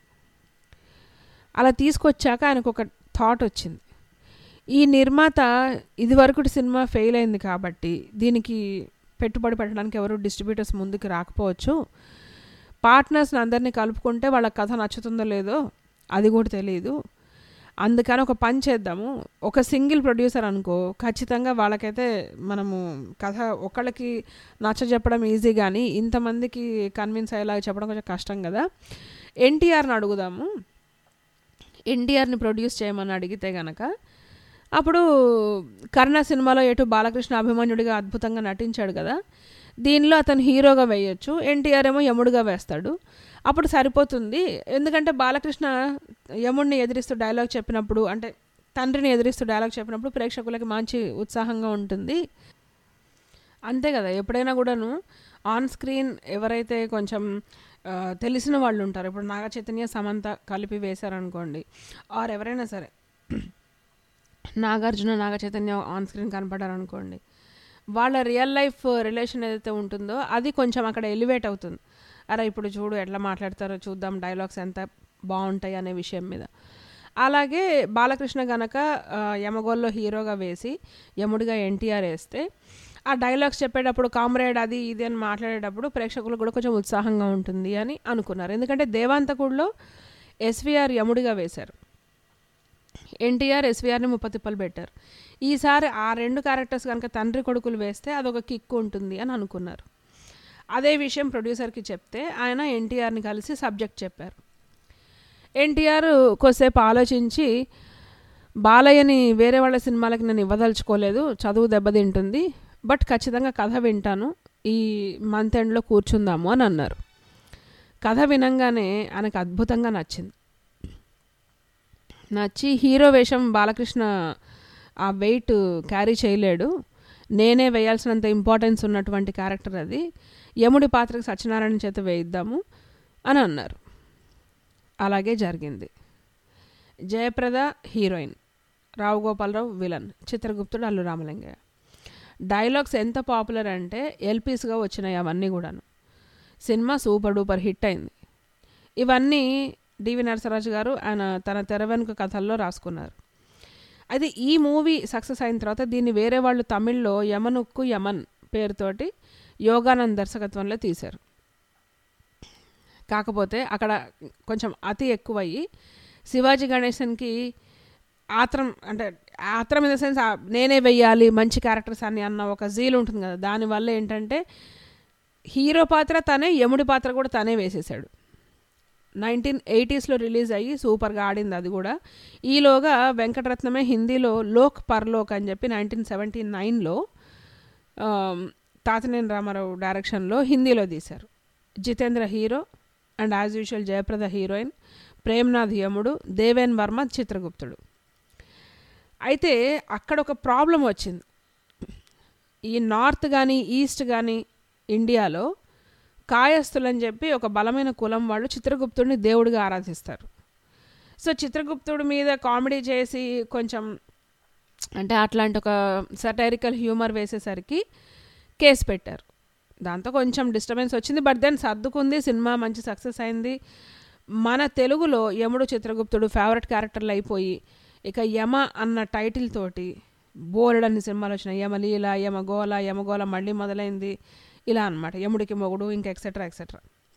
అలా తీసుకొచ్చాక ఆయనకు ఒక థాట్ వచ్చింది ఈ నిర్మాత ఇదివరకుటి సినిమా ఫెయిల్ అయింది కాబట్టి దీనికి పెట్టుబడి పెట్టడానికి ఎవరు డిస్ట్రిబ్యూటర్స్ ముందుకు రాకపోవచ్చు పార్ట్నర్స్ని అందరినీ కలుపుకుంటే వాళ్ళ కథ నచ్చుతుందో లేదో అది కూడా తెలియదు అందుకని ఒక పని చేద్దాము ఒక సింగిల్ ప్రొడ్యూసర్ అనుకో ఖచ్చితంగా వాళ్ళకైతే మనము కథ ఒకళ్ళకి నచ్చ చెప్పడం ఈజీ కానీ ఇంతమందికి కన్విన్స్ అయ్యేలాగా చెప్పడం కొంచెం కష్టం కదా ఎన్టీఆర్ని అడుగుదాము ఎన్టీఆర్ని ప్రొడ్యూస్ చేయమని అడిగితే గనక అప్పుడు కర్ణ సినిమాలో ఎటు బాలకృష్ణ అభిమన్యుడిగా అద్భుతంగా నటించాడు కదా దీనిలో అతను హీరోగా వేయొచ్చు ఎన్టీఆర్ ఏమో యముడుగా వేస్తాడు అప్పుడు సరిపోతుంది ఎందుకంటే బాలకృష్ణ యముడిని ఎదిరిస్తూ డైలాగ్ చెప్పినప్పుడు అంటే తండ్రిని ఎదిరిస్తూ డైలాగ్ చెప్పినప్పుడు ప్రేక్షకులకి మంచి ఉత్సాహంగా ఉంటుంది అంతే కదా ఎప్పుడైనా కూడాను ఆన్ స్క్రీన్ ఎవరైతే కొంచెం ఆ, తెలిసిన వాళ్ళు ఉంటారు ఇప్పుడు నాగ చైతన్య సమంత కలిపి వేశారనుకోండి ఆర్ ఎవరైనా సరే నాగార్జున నాగ చైతన్య ఆన్ స్క్రీన్ కనపడారనుకోండి వాళ్ళ రియల్ లైఫ్ రిలేషన్ ఏదైతే ఉంటుందో అది కొంచెం అక్కడ ఎలివేట్ అవుతుంది అరే ఇప్పుడు చూడు ఎట్లా మాట్లాడతారో చూద్దాం డైలాగ్స్ ఎంత బాగుంటాయి అనే విషయం మీద అలాగే బాలకృష్ణ గనక ఆ, యమగోల్లో హీరోగా వేసి యముడిగా ఎన్టీఆర్ వేస్తే ఆ డైలాగ్స్ చెప్పేటప్పుడు కామ్రేడ్ అది ఇది అని మాట్లాడేటప్పుడు ప్రేక్షకులకు కూడా కొంచెం ఉత్సాహంగా ఉంటుంది అని అనుకున్నారు ఎందుకంటే దేవాంతకుడిలో ఎస్విఆర్ యముడిగా వేశారు ఎన్టీఆర్ ఎస్వీఆర్ని ముప్పతిప్పలు పెట్టారు ఈసారి ఆ రెండు క్యారెక్టర్స్ కనుక తండ్రి కొడుకులు వేస్తే అదొక కిక్ ఉంటుంది అని అనుకున్నారు అదే విషయం ప్రొడ్యూసర్కి చెప్తే ఆయన ఎన్టీఆర్ని కలిసి సబ్జెక్ట్ చెప్పారు ఎన్టీఆర్ కొద్దిసేపు ఆలోచించి బాలయ్యని వేరే వాళ్ళ సినిమాలకి నేను ఇవ్వదలుచుకోలేదు చదువు దెబ్బతింటుంది బట్ ఖచ్చితంగా కథ వింటాను ఈ మంత్ ఎండ్లో కూర్చుందాము అని అన్నారు కథ వినంగానే ఆయనకు అద్భుతంగా నచ్చింది నచ్చి హీరో వేషం బాలకృష్ణ ఆ వెయిట్ క్యారీ చేయలేడు నేనే వేయాల్సినంత ఇంపార్టెన్స్ ఉన్నటువంటి క్యారెక్టర్ అది యముడి పాత్రకు సత్యనారాయణ చేత వేయిద్దాము అని అన్నారు అలాగే జరిగింది Jayaprada heroine Rao Gopalarao villain Chitraguptudu Allu Ramalingaiah dialogues ఎంత పాపులర్ అంటే ఎల్పీస్గా వచ్చినాయి అవన్నీ కూడాను సినిమా సూపర్ డూపర్ హిట్ అయింది ఇవన్నీ డివి నరసరాజు గారు ఆయన తన తెర వెనుక కథల్లో రాసుకున్నారు అయితే ఈ మూవీ సక్సెస్ అయిన తర్వాత దీన్ని వేరే వాళ్ళు తమిళ్లో యమనుక్కు యమన్ పేరుతోటి యోగానంద్ దర్శకత్వంలో తీశారు కాకపోతే అక్కడ కొంచెం అతి ఎక్కువయ్యి శివాజీ గణేశన్కి ఆత్రం అంటే ఆత్రం ఇన్ ద సెన్స్ నేనే వెయ్యాలి మంచి క్యారెక్టర్స్ అని అన్న ఒక జీల్ ఉంటుంది కదా దానివల్ల ఏంటంటే హీరో పాత్ర తనే యముడి పాత్ర కూడా తనే వేసేసాడు నైన్టీన్ ఎయిటీస్లో రిలీజ్ అయ్యి సూపర్గా ఆడింది అది కూడా ఈలోగా వెంకటరత్నమే హిందీలో లోక్ పర్లోక్ అని చెప్పి నైన్టీన్ సెవెంటీ నైన్లో తాతనేని రామారావు డైరెక్షన్లో హిందీలో తీశారు Jeetendra hero and as usual Jayaprada heroine Premnath యముడు దేవేన్ వర్మ చిత్రగుప్తుడు అయితే అక్కడ ఒక ప్రాబ్లం వచ్చింది ఈ నార్త్ కానీ ఈస్ట్ కానీ ఇండియాలో కాయస్థులని చెప్పి ఒక బలమైన కులం వాళ్ళు చిత్రగుప్తుడిని దేవుడిగా ఆరాధిస్తారు సో చిత్రగుప్తుడి మీద కామెడీ చేసి కొంచెం అంటే అట్లాంటి ఒక సటైరికల్ హ్యూమర్ వేసేసరికి కేసు పెట్టారు దాంతో కొంచెం డిస్టర్బెన్స్ వచ్చింది బట్ దెన్ సర్దుకుంది సినిమా మంచి సక్సెస్ అయింది మన తెలుగులో యముడు చిత్రగుప్తుడు ఫేవరెట్ క్యారెక్టర్లు అయిపోయి ఇక యమ అన్న టైటిల్ తోటి బోలెడన్ని సినిమాలు వచ్చినాయి యమలీల యమగోళ యమగోళ మళ్ళీ మొదలైంది ఇలా అనమాట యముడికి మొగుడు ఇంకా ఎక్సెట్రా ఎక్సెట్రా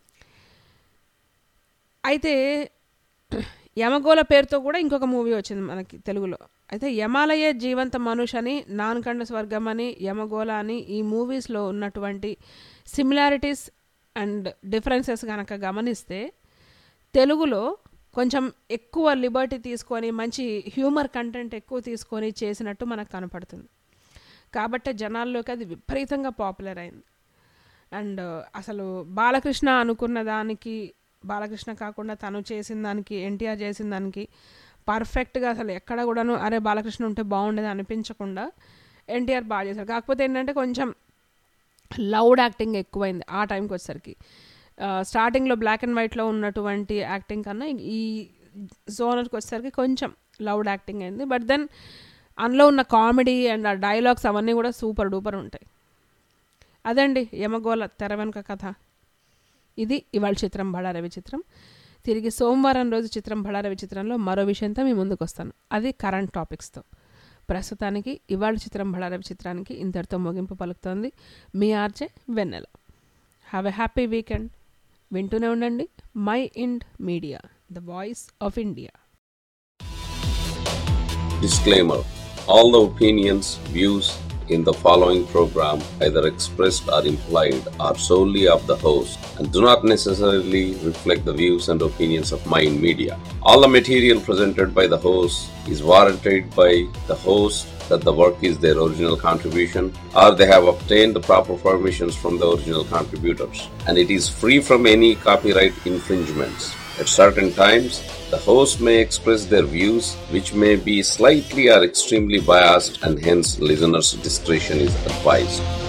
అయితే యమగోళ పేరుతో కూడా ఇంకొక మూవీ వచ్చింది మనకి తెలుగులో అయితే యమాలయ జీవంత మనుష్ అని నాన్కండ స్వర్గం అని యమగోళ అని ఈ మూవీస్లో ఉన్నటువంటి సిమిలారిటీస్ అండ్ డిఫరెన్సెస్ కనుక గమనిస్తే తెలుగులో కొంచెం ఎక్కువ లిబర్టీ తీసుకొని మంచి హ్యూమర్ కంటెంట్ ఎక్కువ తీసుకొని చేసినట్టు మనకు కనపడుతుంది కాబట్టి జనాల్లోకి అది విపరీతంగా పాపులర్ అయింది అండ్ అసలు బాలకృష్ణ అనుకున్న దానికి బాలకృష్ణ కాకుండా తను చేసిన దానికి ఎన్టీఆర్ చేసిన దానికి పర్ఫెక్ట్గా అసలు ఎక్కడ కూడాను అరే బాలకృష్ణ ఉంటే బాగుండేది అనిపించకుండా ఎన్టీఆర్ బాగా చేశారు కాకపోతే ఏంటంటే కొంచెం లౌడ్ యాక్టింగ్ ఎక్కువైంది ఆ టైంకి వచ్చేసరికి స్టార్టింగ్లో బ్లాక్ అండ్ వైట్లో ఉన్నటువంటి యాక్టింగ్ కన్నా ఈ జోనర్కి వచ్చేసరికి కొంచెం లౌడ్ యాక్టింగ్ అయింది బట్ దెన్ అందులో ఉన్న కామెడీ అండ్ ఆ డైలాగ్స్ అవన్నీ కూడా సూపర్ డూపర్ ఉంటాయి అదండి యమగోళ తెర వెనుక కథ ఇది ఇవాళ చిత్రం బళారవి చిత్రం తిరిగి సోమవారం రోజు చిత్రం బళారవి చిత్రంలో మరో విషయంతో మీ ముందుకు వస్తాను అది కరెంట్ టాపిక్స్తో ప్రస్తుతానికి ఇవాళ చిత్రం బళారవి చిత్రానికి ఇంతటితో ముగింపు పలుకుతోంది మీ RJ Vennela have a happy weekend వింటూనే ఉండండి mind media the voice of India
Disclaimer All the opinions, views in the following program, either expressed or implied, are solely of the host and do not necessarily reflect the views and opinions of Mind Media. All the material presented by the host is warranted by the host that the work is their original contribution or they have obtained the proper permissions from the original contributors and it is free from any copyright infringements. At certain times, the host may express their views which may be slightly or extremely biased and hence listeners' discretion is advised.